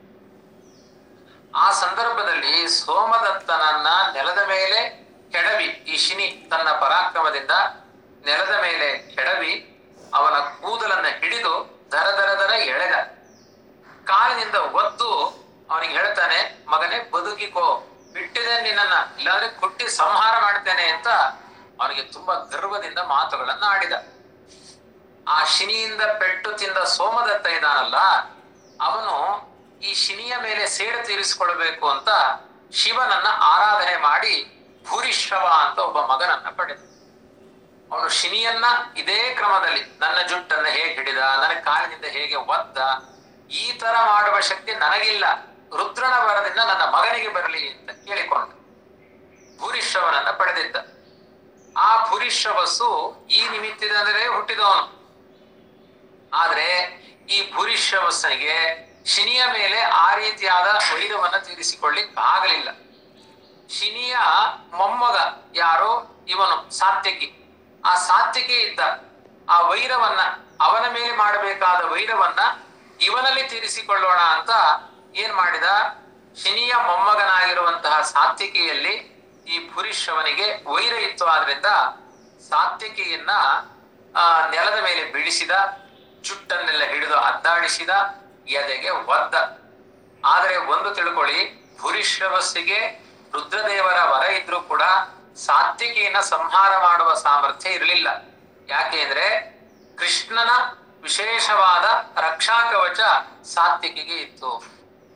ಆ ಸಂದರ್ಭದಲ್ಲಿ ಸೋಮದತ್ತನನ್ನ ನೆಲದ ಮೇಲೆ ಕೆಡವಿ ಈ ಶಿನಿ ತನ್ನ ಪರಾಕ್ರಮದಿಂದ ನೆಲದ ಮೇಲೆ ಕೆಡವಿ ಅವನ ಕೂದಲನ್ನ ಹಿಡಿದು ದರ ದರ ದರ ಎಳೆದ ಕಾಲಿನಿಂದ ಒದ್ದು ಅವನಿಗೆ ಹೇಳ್ತಾನೆ ಮಗನೇ ಬದುಕಿಕೋ ಬಿಟ್ಟಿದೆ ನಿನ್ನನ್ನ ಇಲ್ಲಾಂದ್ರೆ ಕುಟ್ಟಿ ಸಂಹಾರ ಮಾಡ್ತೇನೆ ಅಂತ ಅವನಿಗೆ ತುಂಬಾ ಗರ್ವದಿಂದ ಮಾತುಗಳನ್ನ ಆಡಿದ ಆ ಶಿನಿಯಿಂದ ಪೆಟ್ಟು ತಿಂದ ಸೋಮದತ್ತ ಇದಾನಲ್ಲ ಅವನು ಈ ಶಿನಿಯ ಮೇಲೆ ಸೇಡು ತೀರಿಸಿಕೊಳ್ಬೇಕು ಅಂತ ಶಿವನನ್ನ ಆರಾಧನೆ ಮಾಡಿ ಭೂರಿಶ್ರವ ಅಂತ ಒಬ್ಬ ಮಗನನ್ನ ಪಡೆದ ಅವನು ಶಿನಿಯನ್ನ ಇದೇ ಕ್ರಮದಲ್ಲಿ ನನ್ನ ಜುಟ್ಟನ್ನ ಹೇಗೆ ಹಿಡಿದ ನನ್ನ ಕಾಲಿನಿಂದ ಹೇಗೆ ಒದ್ದ ಈ ತರ ಮಾಡುವ ಶಕ್ತಿ ನನಗಿಲ್ಲ ರುದ್ರನ ವರದಿಂದ ನನ್ನ ಮಗನಿಗೆ ಬರಲಿ ಅಂತ ಕೇಳಿಕೊಂಡ ಭೂರಿಶ್ರವನನ್ನ ಪಡೆದಿದ್ದ ಆ ಭೂರಿಶ್ರವಸ್ಸು ಈ ನಿಮಿತ್ತದಿಂದಲೇ ಹುಟ್ಟಿದವನು ಆದ್ರೆ ಈ ಭೂರಿಶ್ರವಸ್ಸನಿಗೆ ಶಿನಿಯ ಮೇಲೆ ಆ ರೀತಿಯಾದ ವೈರವನ್ನ ತೀರಿಸಿಕೊಳ್ಳಿಕ್ ಆಗಲಿಲ್ಲ ಶಿನಿಯ ಮೊಮ್ಮಗ ಯಾರೋ ಇವನು ಸಾತ್ವಿಕಿ ಆ ಸಾತ್ವಿಕಿ ಇದ್ದ ಆ ವೈರವನ್ನ ಅವನ ಮೇಲೆ ಮಾಡಬೇಕಾದ ವೈರವನ್ನ ಇವನಲ್ಲಿ ತೀರಿಸಿಕೊಳ್ಳೋಣ ಅಂತ ಏನ್ ಮಾಡಿದ ಶಿನಿಯ ಮೊಮ್ಮಗನಾಗಿರುವಂತಹ ಸಾತ್ವಿಕಿಯಲ್ಲಿ ಈ ಭೂರಿಶ್ರವನಿಗೆ ವೈರ ಇತ್ತು ಆದ್ರಿಂದ ಸಾತ್ವಿಕಿಯನ್ನ ಆ ನೆಲದ ಮೇಲೆ ಬೀಳಿಸಿದ ಚುಟ್ಟನ್ನೆಲ್ಲ ಹಿಡಿದು ಅದ್ದಾಡಿಸಿದ ಎದೆಗೆ ಒದ್ದ ಆದರೆ ಒಂದು ತಿಳ್ಕೊಳ್ಳಿ ಭೂರಿಶ್ರವಸ್ಸಿಗೆ ರುದ್ರದೇವರ ವರ ಇದ್ರೂ ಕೂಡ ಸಾತ್ವಿಕಿಯನ್ನ ಸಂಹಾರ ಮಾಡುವ ಸಾಮರ್ಥ್ಯ ಇರಲಿಲ್ಲ ಯಾಕೆ ಅಂದ್ರೆ ಕೃಷ್ಣನ ವಿಶೇಷವಾದ ರಕ್ಷಾ ಕವಚ ಸಾತ್ವಿಕಿಗೆ ಇತ್ತು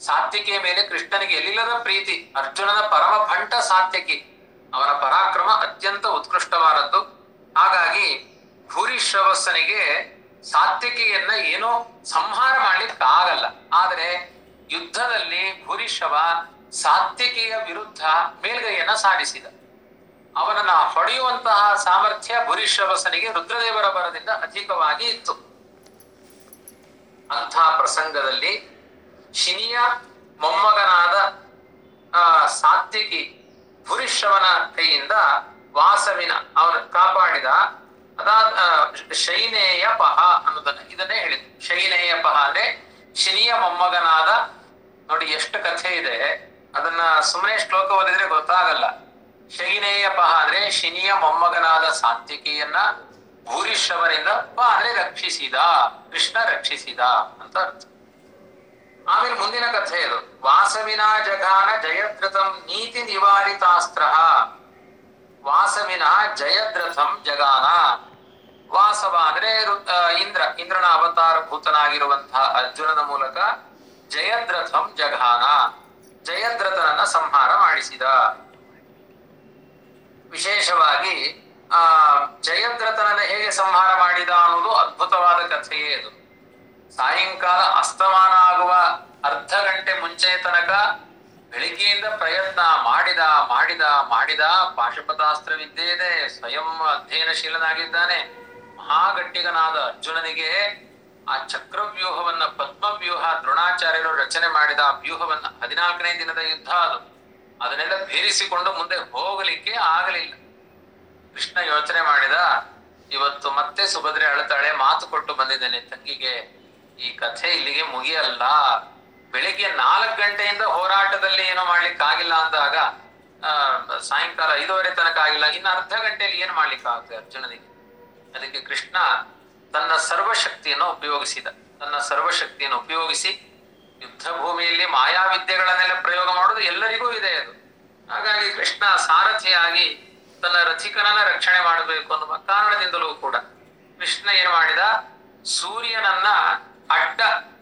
ಸಾತ್ವಿಕೆಯ ಮೇಲೆ ಕೃಷ್ಣನಿಗೆ ಎಲ್ಲಿಲ್ಲದ ಪ್ರೀತಿ ಅರ್ಜುನನ ಪರಮ ಭಂಟ ಸಾತ್ವಿಕಿ ಅವನ ಪರಾಕ್ರಮ ಅತ್ಯಂತ ಉತ್ಕೃಷ್ಟವಾದದ್ದು ಹಾಗಾಗಿ ಭೂರಿಶ್ರವಸ್ಸನಿಗೆ ಸಾತ್ವಿಕೆಯನ್ನ ಏನೋ ಸಂಹಾರ ಮಾಡ್ಲಿಕ್ಕೆ ಆಗಲ್ಲ ಆದರೆ ಯುದ್ಧದಲ್ಲಿ ಭೂರಿಶ್ರವ ಸಾತ್ವಿಕೆಯ ವಿರುದ್ಧ ಮೇಲ್ಗೈಯನ್ನ ಸಾಧಿಸಿದ ಅವನನ್ನ ಹೊಡೆಯುವಂತಹ ಸಾಮರ್ಥ್ಯ ಭೂರಿಶ್ರವಸನಿಗೆ ರುದ್ರದೇವರ ಬರದಿಂದ ಅಧಿಕವಾಗಿ ಇತ್ತು ಅಂಥ ಪ್ರಸಂಗದಲ್ಲಿ ಶಿನಿಯ ಮೊಮ್ಮಗನಾದ ಆ ಸಾತ್ವಿಕಿ ಭೂರಿಶ್ರವನ ಕೈಯಿಂದ ವಾಸವಿನ ಅವನು ಕಾಪಾಡಿದ ಅದಾದ ಆ, ಶೈನೇಯ ಪಹ ಅನ್ನೋದನ್ನ ಇದನ್ನೇ ಹೇಳಿದ್ದು ಶೈನೇಯ ಪಹ ಅಂದ್ರೆ ಶಿನಿಯ ಮೊಮ್ಮಗನಾದ ನೋಡಿ ಎಷ್ಟು ಕಥೆ ಇದೆ ಅದನ್ನ ಸುಮ್ಮನೆ ಶ್ಲೋಕ ಓದಿದ್ರೆ ಗೊತ್ತಾಗಲ್ಲ ಶೈನೇಯ ಪಹ ಅಂದ್ರೆ ಶಿನಿಯ ಮೊಮ್ಮಗನಾದ ಸಾತ್ವಿಕಿಯನ್ನ ಭೂರಿಶ್ರವನಿಂದ ಪ ಅಂದ್ರೆ ರಕ್ಷಿಸಿದ ಕೃಷ್ಣ ರಕ್ಷಿಸಿದ ಅಂತ ಅರ್ಥ ಆಮೇಲೆ ಮುಂದಿನ ಕಥೆ ಇದು ವಾಸವಿನ ಜಘಾನ ಜಯದ್ರಥಂ ನೀತಿ ನಿವಾರಿತಾಸ್ತ್ರ ವಾಸವಿನ ಜಯದ್ರಥಂ ಜಗಾನ ವಾಸವ ಅಂದ್ರೆ ರು- ಆ, ಇಂದ್ರ ಇಂದ್ರನ ಅವತಾರ ಭೂತನಾಗಿರುವಂತಹ ಅರ್ಜುನನ ಮೂಲಕ ಜಯದ್ರಥಂ ಜಘಾನ ಜಯದ್ರಥನನ್ನ ಸಂಹಾರ ಮಾಡಿಸಿದ ವಿಶೇಷವಾಗಿ ಆ ಜಯದ್ರಥನನ್ನ ಹೇಗೆ ಸಂಹಾರ ಮಾಡಿದ ಅನ್ನೋದು ಅದ್ಭುತವಾದ ಕಥೆಯೇ ಅದು ಸಾಯಂಕಾಲ ಅಸ್ತಮಾನ ಆಗುವ ಅರ್ಧ ಗಂಟೆ ಮುಂಚೆ ತನಕ ಬೆಳಿಗ್ಗೆಯಿಂದ ಪ್ರಯತ್ನ ಮಾಡಿದ ಮಾಡಿದ ಮಾಡಿದ ಪಾಶುಪತಾಸ್ತ್ರ ವಿದ್ಯೆ ಇದೆ ಸ್ವಯಂ ಅಧ್ಯಯನಶೀಲನಾಗಿದ್ದಾನೆ ಮಹಾಗಟ್ಟಿಗನಾದ ಅರ್ಜುನನಿಗೆ ಆ ಚಕ್ರವ್ಯೂಹವನ್ನ ಪದ್ಮವ್ಯೂಹ ದ್ರೋಣಾಚಾರ್ಯರು ರಚನೆ ಮಾಡಿದ ಆ ವ್ಯೂಹವನ್ನ ಹದಿನಾಲ್ಕನೇ ದಿನದ ಯುದ್ಧ ಅದು ಅದನ್ನೆಲ್ಲ ಭೇರಿಸಿಕೊಂಡು ಮುಂದೆ ಹೋಗಲಿಕ್ಕೆ ಆಗಲಿಲ್ಲ ಕೃಷ್ಣ ಯೋಚನೆ ಮಾಡಿದ ಇವತ್ತು ಮತ್ತೆ ಸುಭದ್ರೆ ಅಳತಾಳೆ ಮಾತು ಕೊಟ್ಟು ಬಂದಿದ್ದೇನೆ ತಂಗಿಗೆ ಈ ಕಥೆ ಇಲ್ಲಿಗೆ ಮುಗಿಯಲ್ಲ ಬೆಳಿಗ್ಗೆ ನಾಲ್ಕು ಗಂಟೆಯಿಂದ ಹೋರಾಟದಲ್ಲಿ ಏನೋ ಮಾಡ್ಲಿಕ್ಕೆ ಆಗಿಲ್ಲ ಅಂದಾಗ ಆ ಸಾಯಂಕಾಲ ಐದೂವರೆ ತನಕ ಆಗಿಲ್ಲ ಇನ್ನು ಅರ್ಧ ಗಂಟೆಯಲ್ಲಿ ಏನು ಮಾಡ್ಲಿಕ್ಕೆ ಆಗುತ್ತೆ ಅರ್ಜುನನಿಗೆ ಅದಕ್ಕೆ ಕೃಷ್ಣ ತನ್ನ ಸರ್ವಶಕ್ತಿಯನ್ನು ಉಪಯೋಗಿಸಿದ ತನ್ನ ಸರ್ವಶಕ್ತಿಯನ್ನು ಉಪಯೋಗಿಸಿ ಯುದ್ಧ ಭೂಮಿಯಲ್ಲಿ ಮಾಯಾವಿದ್ಯೆಗಳನ್ನೆಲ್ಲ ಪ್ರಯೋಗ ಮಾಡೋದು ಎಲ್ಲರಿಗೂ ಇದೆ ಅದು ಹಾಗಾಗಿ ಕೃಷ್ಣ ಸಾರಥಿಯಾಗಿ ತನ್ನ ರಥಿಕನನ್ನ ರಕ್ಷಣೆ ಮಾಡಬೇಕು ಅನ್ನುವ ಕಾರಣದಿಂದಲೂ ಕೂಡ ಕೃಷ್ಣ ಏನ್ ಮಾಡಿದ ಸೂರ್ಯನನ್ನ ಅಡ್ಡ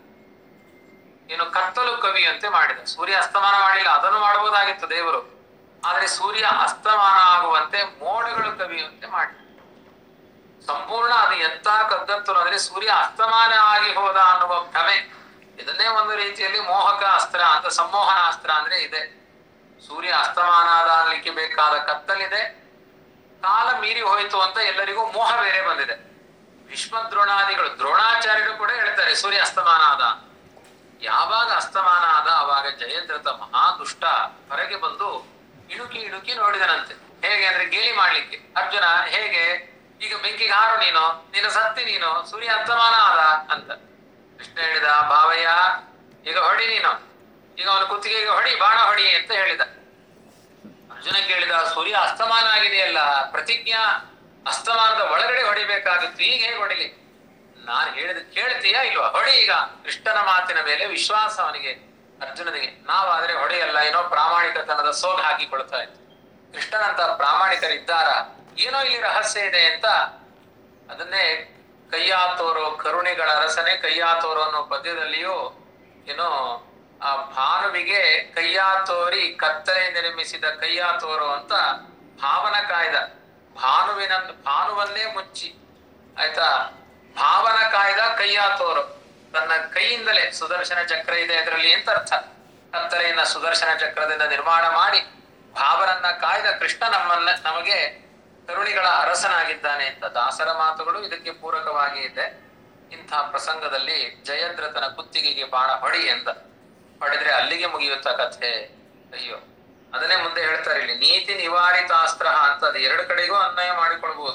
ಏನು ಕತ್ತಲು ಕವಿಯಂತೆ ಮಾಡಿದ ಸೂರ್ಯ ಅಸ್ತಮಾನ ಮಾಡಿಲ್ಲ ಅದನ್ನು ಮಾಡಬಹುದಾಗಿತ್ತು ದೇವರು ಆದ್ರೆ ಸೂರ್ಯ ಅಸ್ತಮಾನ ಆಗುವಂತೆ ಮೋಡಗಳು ಕವಿಯುವಂತೆ ಮಾಡಿದ ಸಂಪೂರ್ಣ ಅದು ಎಂತ ಕಗ್ಗತ್ತು ಅಂದ್ರೆ ಸೂರ್ಯ ಅಸ್ತಮಾನ ಆಗಿ ಹೋದ ಅನ್ನುವ ಭ್ರಮೆ ಇದನ್ನೇ ಒಂದು ರೀತಿಯಲ್ಲಿ ಮೋಹಕ ಅಸ್ತ್ರ ಅಂತ ಸಂಮೋಹನ ಅಸ್ತ್ರ ಅಂದ್ರೆ ಇದೆ ಸೂರ್ಯ ಅಸ್ತಮಾನ ಆಗಲಿಕ್ಕೆ ಬೇಕಾದ ಕತ್ತಲಿದೆ ಕಾಲ ಮೀರಿ ಹೋಯ್ತು ಅಂತ ಎಲ್ಲರಿಗೂ ಮೋಹ ಬೇರೆ ಬಂದಿದೆ ಭೀಷ್ಮ ದ್ರೋಣಾದಿಗಳು ದ್ರೋಣಾಚಾರ್ಯರು ಕೂಡ ಹೇಳ್ತಾರೆ ಸೂರ್ಯ ಅಸ್ತಮಾನ ಆದ ಯಾವಾಗ ಅಸ್ತಮಾನ ಆದ ಅವಾಗ ಜಯದ್ರಥ ಮಹಾ ದುಷ್ಟ ಹೊರಗೆ ಬಂದು ಇಣುಕಿ ಇಣುಕಿ ನೋಡಿದನಂತೆ ಹೇಗೆ ಅಂದ್ರೆ ಗೇಲಿ ಮಾಡ್ಲಿಕ್ಕೆ ಅರ್ಜುನ ಹೇಗೆ ಈಗ ಬೆಂಕಿಗೆ ಹಾರು ನೀನು ನೀನು ಸತ್ತಿ ನೀನು ಸೂರ್ಯ ಅಸ್ತಮಾನ ಆದ ಅಂತ ಕೃಷ್ಣ ಹೇಳಿದ ಭಾವಯ್ಯ ಈಗ ಹೊಡಿ ನೀನು ಈಗ ಅವನ ಕುತ್ತಿಗೆಗೆ ಹೊಡಿ ಬಾಣ ಹೊಡಿ ಅಂತ ಹೇಳಿದ ಅರ್ಜುನ ಕೇಳಿದ ಸೂರ್ಯ ಅಸ್ತಮಾನ ಆಗಿದೆಯಲ್ಲ ಪ್ರತಿಜ್ಞಾ ಅಸ್ತಮಾನದ ಒಳಗಡೆ ಹೊಡಿಬೇಕಾಗಿತ್ತು ಈಗ ಹೇಗೆ ಹೊಡಿಲಿ ನಾನು ಹೇಳಿದ ಕೇಳ್ತೀಯಾ ಇಲ್ವಾ ಹೊಡಿ ಈಗ ಕೃಷ್ಣನ ಮಾತಿನ ಮೇಲೆ ವಿಶ್ವಾಸ ಅವನಿಗೆ ಅರ್ಜುನನಿಗೆ ನಾವಾದ್ರೆ ಹೊಡೆಯಲ್ಲ ಏನೋ ಪ್ರಾಮಾಣಿಕತನದ ಸೋಗ್ ಹಾಕಿಕೊಳ್ತಾ ಇತ್ತು ಕೃಷ್ಣನಂತ ಪ್ರಾಮಾಣಿಕರಿದ್ದಾರ ಏನೋ ಇಲ್ಲಿ ರಹಸ್ಯ ಇದೆ ಅಂತ ಅದನ್ನೇ ಕೈಯಾತೋರು ಕರುಣಿಗಳ ಅರಸನೆ ಕೈಯಾತೋರು ಅನ್ನೋ ಪದ್ಯದಲ್ಲಿಯೂ ಏನು ಆ ಭಾನುವಿಗೆ ಕೈಯಾತೋರಿ ಕತ್ತಲೆ ನಿರ್ಮಿಸಿದ ಕೈಯಾತೋರು ಅಂತ ಭಾವನ ಕಾಯ್ದ ಭಾನುವಿನ ಭಾನುವನ್ನೇ ಮುಚ್ಚಿ ಆಯ್ತಾ ಭಾವನ ಕಾಯ್ದ ಕೈಯಾತೋರು ತನ್ನ ಕೈಯಿಂದಲೇ ಸುದರ್ಶನ ಚಕ್ರ ಇದೆ ಅದರಲ್ಲಿ ಅಂತ ಅರ್ಥ ಕತ್ತಲೆಯನ್ನ ಸುದರ್ಶನ ಚಕ್ರದಿಂದ ನಿರ್ಮಾಣ ಮಾಡಿ ಭಾವನನ್ನ ಕಾಯ್ದ ಕೃಷ್ಣ ನಮ್ಮನ್ನ ನಮಗೆ ಕರುಣಿಗಳ ಅರಸನಾಗಿದ್ದಾನೆ ಅಂತ ದಾಸರ ಮಾತುಗಳು ಇದಕ್ಕೆ ಪೂರಕವಾಗಿ ಇದೆ ಇಂಥ ಪ್ರಸಂಗದಲ್ಲಿ ಜಯದ್ರಥನ ಕುತ್ತಿಗೆಗೆ ಬಾಣ ಹೊಡಿ ಅಂತ ಹೊಡೆದ್ರೆ ಅಲ್ಲಿಗೆ ಮುಗಿಯುತ್ತ ಕಥೆ ಅಯ್ಯೋ ಅದನ್ನೇ ಮುಂದೆ ಹೇಳ್ತಾರೆ ಇಲ್ಲಿ ನೀತಿ ನಿವಾರಿತಾಸ್ತ್ರ ಅಂತ ಅದು ಎರಡು ಕಡೆಗೂ ಅನ್ವಯ ಮಾಡಿಕೊಳ್ಬಹುದು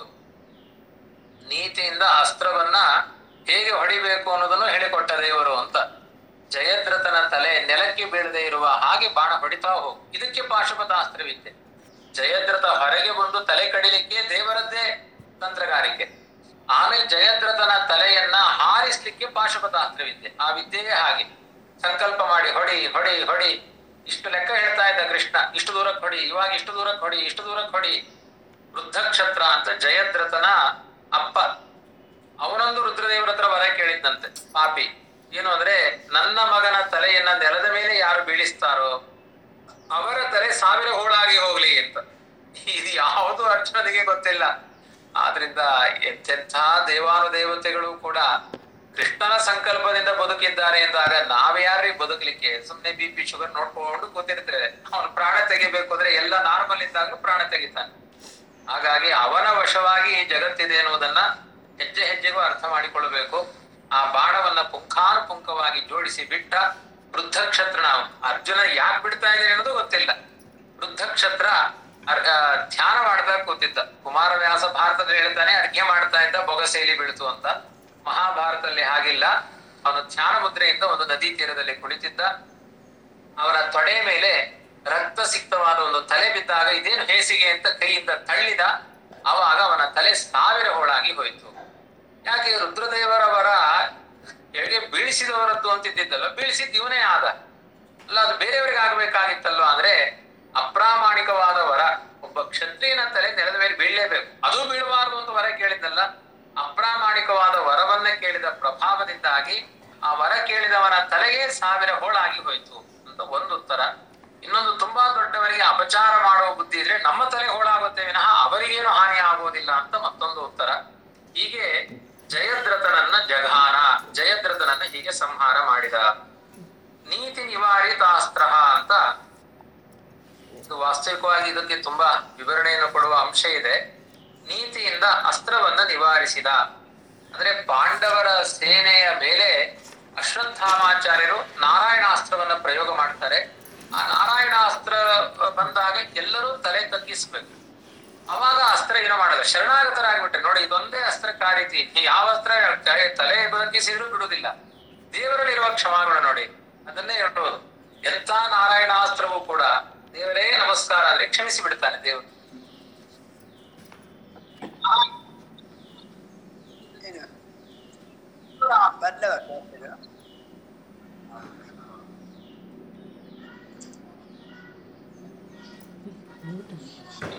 ನೀತಿಯಿಂದ ಅಸ್ತ್ರವನ್ನ ಹೇಗೆ ಹೊಡಿಬೇಕು ಅನ್ನೋದನ್ನು ಹೇಳಿಕೊಟ್ಟ ದೇವರು ಅಂತ ಜಯದ್ರಥನ ತಲೆ ನೆಲಕ್ಕೆ ಬೀಳದೆ ಇರುವ ಹಾಗೆ ಬಾಣ ಹೊಡಿತಾ ಹೋಗು ಇದಕ್ಕೆ ಪಾಶುಪತಾಸ್ತ್ರವಿದ್ದೆ ಜಯದ್ರಥ ಹೊರಗೆ ಬಂದು ತಲೆ ಕಡಿಲಿಕ್ಕೆ ದೇವರದ್ದೇ ತಂತ್ರಗಾರಿಕೆ ಆಮೇಲೆ ಜಯದ್ರಥನ ತಲೆಯನ್ನ ಹಾರಿಸ್ಲಿಕ್ಕೆ ಪಾಶುಪತಾಸ್ತ್ರವಿದ್ದೆ ಆ ವಿದ್ಯೆಯೇ ಹಾಗೆ ಸಂಕಲ್ಪ ಮಾಡಿ ಹೊಡಿ ಹೊಡಿ ಹೊಡಿ ಇಷ್ಟು ಲೆಕ್ಕ ಹೇಳ್ತಾ ಇದ್ದ ಕೃಷ್ಣ ಇಷ್ಟು ದೂರಕ್ಕೆ ಹೊಡಿ ಇವಾಗ ಇಷ್ಟು ದೂರಕ್ಕೆ ಹೊಡಿ ಇಷ್ಟು ದೂರಕ್ಕೆ ಹೊಡಿ ವೃದ್ಧಕ್ಷತ್ರ ಅಂತ ಜಯದ್ರಥನ ಅಪ್ಪ ಅವನೊಂದು ರುದ್ರದೇವರ ಹತ್ರ ವರ ಕೇಳಿದ್ದಂತೆ ಪಾಪಿ ಏನು ಅಂದ್ರೆ ನನ್ನ ಮಗನ ತಲೆಯನ್ನ ನೆಲದ ಮೇಲೆ ಯಾರು ಬೀಳಿಸ್ತಾರೋ ಅವರ ತಲೆ ಸಾವಿರ ಹೋಳಾಗಿ ಹೋಗ್ಲಿ ಅಂತ ಇದು ಯಾವುದು ಅರ್ಜುನನಿಗೆ ಗೊತ್ತಿಲ್ಲ ಆದ್ರಿಂದ ಎಂತೆಂಥ ದೇವಾನುದೇವತೆಗಳು ಕೂಡ ಕೃಷ್ಣನ ಸಂಕಲ್ಪದಿಂದ ಬದುಕಿದ್ದಾರೆ ಎಂದಾಗ ನಾವ್ಯಾರೀ ಬದುಕಲಿಕ್ಕೆ ಸುಮ್ನೆ ಬಿ ಪಿ ಶುಗರ್ ನೋಡ್ಕೊಂಡು ಕೂತಿರ್ತೇವೆ ಅವನು ಪ್ರಾಣ ತೆಗಿಬೇಕು ಅಂದ್ರೆ ಎಲ್ಲ ನಾರ್ಮಲ್ ಇದ್ದಾಗ ಪ್ರಾಣ ತೆಗಿತಾನೆ ಹಾಗಾಗಿ ಅವನ ವಶವಾಗಿ ಈ ಜಗತ್ತಿದೆ ಎನ್ನುವುದನ್ನ ಹೆಜ್ಜೆ ಹೆಜ್ಜೆಗೂ ಅರ್ಥ ಮಾಡಿಕೊಳ್ಳಬೇಕು ಆ ಬಾಣವನ್ನ ಪುಂಖಾನುಪುಂಖವಾಗಿ ಜೋಡಿಸಿ ಬಿಟ್ಟ ವೃದ್ಧ ಕ್ಷತ್ರನ ಅರ್ಜುನ ಯಾಕೆ ಬಿಡ್ತಾ ಇದ್ದಾನೆ ಅನ್ನೋದು ಗೊತ್ತಿಲ್ಲ ವೃದ್ಧ ಕ್ಷತ್ರ ಅರ್- ಆ, ಧ್ಯಾನ ಮಾಡ್ತಾ ಕೂತಿದ್ದ ಕುಮಾರವ್ಯಾಸ ಭಾರತದಲ್ಲಿ ಹೇಳ್ತಾನೆ ಅರ್ಘ್ಯ ಮಾಡ್ತಾ ಇದ್ದ ಬೊಗಸೇಲಿ ಬೀಳ್ತು ಅಂತ ಮಹಾಭಾರತದಲ್ಲಿ ಹಾಗಿಲ್ಲ ಅವನು ಧ್ಯಾನ ಮುದ್ರೆಯಿಂದ ಒಂದು ನದಿ ತೀರದಲ್ಲಿ ಕುಳಿತಿದ್ದ ಅವನ ತೊಡೆ ಮೇಲೆ ರಕ್ತ ಸಿಕ್ತವಾದ ಒಂದು ತಲೆ ಬಿದ್ದಾಗ ಇದೇನು ಹೇಸಿಗೆ ಅಂತ ಕೈಯಿಂದ ತಳ್ಳಿದ ಅವಾಗ ಅವನ ತಲೆ ಸಾವಿರ ಹೋಳಾಗಿ ಹೋಯ್ತು ಯಾಕೆ ರುದ್ರದೇವರ ವರ ಹೇಗೆ ಬೀಳಿಸಿದವರದ್ದು ಅಂತಿದ್ದಲ್ಲ ಬೀಳಿಸಿದ್ ಇವನೇ ಆದ ಅಲ್ಲ ಅದು ಬೇರೆಯವರಿಗೆ ಆಗ್ಬೇಕಾಗಿತ್ತಲ್ವ ಅಂದ್ರೆ ಅಪ್ರಾಮಾಣಿಕವಾದ ವರ ಒಬ್ಬ ಕ್ಷತ್ರಿಯನ ತಲೆ ನೆಲದ ಮೇಲೆ ಬೀಳಲೇಬೇಕು ಅದು ಬೀಳಬಾರದು ಅಂತ ವರ ಕೇಳಿದ್ದಲ್ಲ ಅಪ್ರಾಮಾಣಿಕವಾದ ವರವನ್ನ ಕೇಳಿದ ಪ್ರಭಾವದಿಂದಾಗಿ ಆ ವರ ಕೇಳಿದವನ ತಲೆಗೆ ಸಾವಿರ ಹೋಳಾಗಿ ಹೋಯ್ತು ಅಂತ ಒಂದು ಉತ್ತರ ಇನ್ನೊಂದು ತುಂಬಾ ದೊಡ್ಡವರಿಗೆ ಅಪಚಾರ ಮಾಡುವ ಬುದ್ಧಿ ಇದ್ರೆ ನಮ್ಮ ತಲೆ ಹೋಳಾಗುತ್ತೆ ವಿನಃ ಅವರಿಗೇನು ಹಾನಿ ಆಗುವುದಿಲ್ಲ ಅಂತ ಮತ್ತೊಂದು ಉತ್ತರ ಹೀಗೆ ಜಯದ್ರಥನನ್ನ ಜಘಾನ ಜಯದ್ರಥನನ್ನ ಹೀಗೆ ಸಂಹಾರ ಮಾಡಿದ ನೀತಿ ನಿವಾರಿತಾಸ್ತ್ರ ಅಂತ ಇದು ವಾಸ್ತವಿಕವಾಗಿ ಇದಕ್ಕೆ ತುಂಬಾ ವಿವರಣೆಯನ್ನು ಕೊಡುವ ಅಂಶ ಇದೆ ನೀತಿಯಿಂದ ಅಸ್ತ್ರವನ್ನ ನಿವಾರಿಸಿದ ಅಂದ್ರೆ ಪಾಂಡವರ ಸೇನೆಯ ಮೇಲೆ ಅಶ್ವತ್ಥಾಮಾಚಾರ್ಯರು ನಾರಾಯಣಾಸ್ತ್ರವನ್ನ ಪ್ರಯೋಗ ಮಾಡ್ತಾರೆ ಆ ನಾರಾಯಣಾಸ್ತ್ರ ಬಂದಾಗ ಎಲ್ಲರೂ ತಲೆ ತಗ್ಗಿಸ್ಬೇಕು ಅವಾಗ ಅಸ್ತ್ರ ಏನೋ ಮಾಡಲ್ಲ ಶರಣಾಗತರಾಗ್ಬಿಟ್ರೆ ನೋಡಿ ಇದೊಂದೇ ಅಸ್ತ್ರಕ್ಕೆ ಆ ರೀತಿ ಯಾವ ಅಸ್ತ್ರ ತಲೆ- ತಲೆ ಬದುಕಿಸಿದ್ರು ಬಿಡುವುದಿಲ್ಲ ದೇವರಲ್ಲಿರುವ ಕ್ಷಮಾಗುಣ ನೋಡಿ ಅದನ್ನೇ ಹೇಳೋದು ಎಂತ ನಾರಾಯಣಾಸ್ತ್ರವೂ ಕೂಡ ದೇವರೇ ನಮಸ್ಕಾರ ಅಂದ್ರೆ ಕ್ಷಮಿಸಿ ಬಿಡ್ತಾನೆ ದೇವರು ಏನು ಬಂದವ ಶಾಸ್ತ್ರಿಗಳು? ಮ್ಯೂಟ್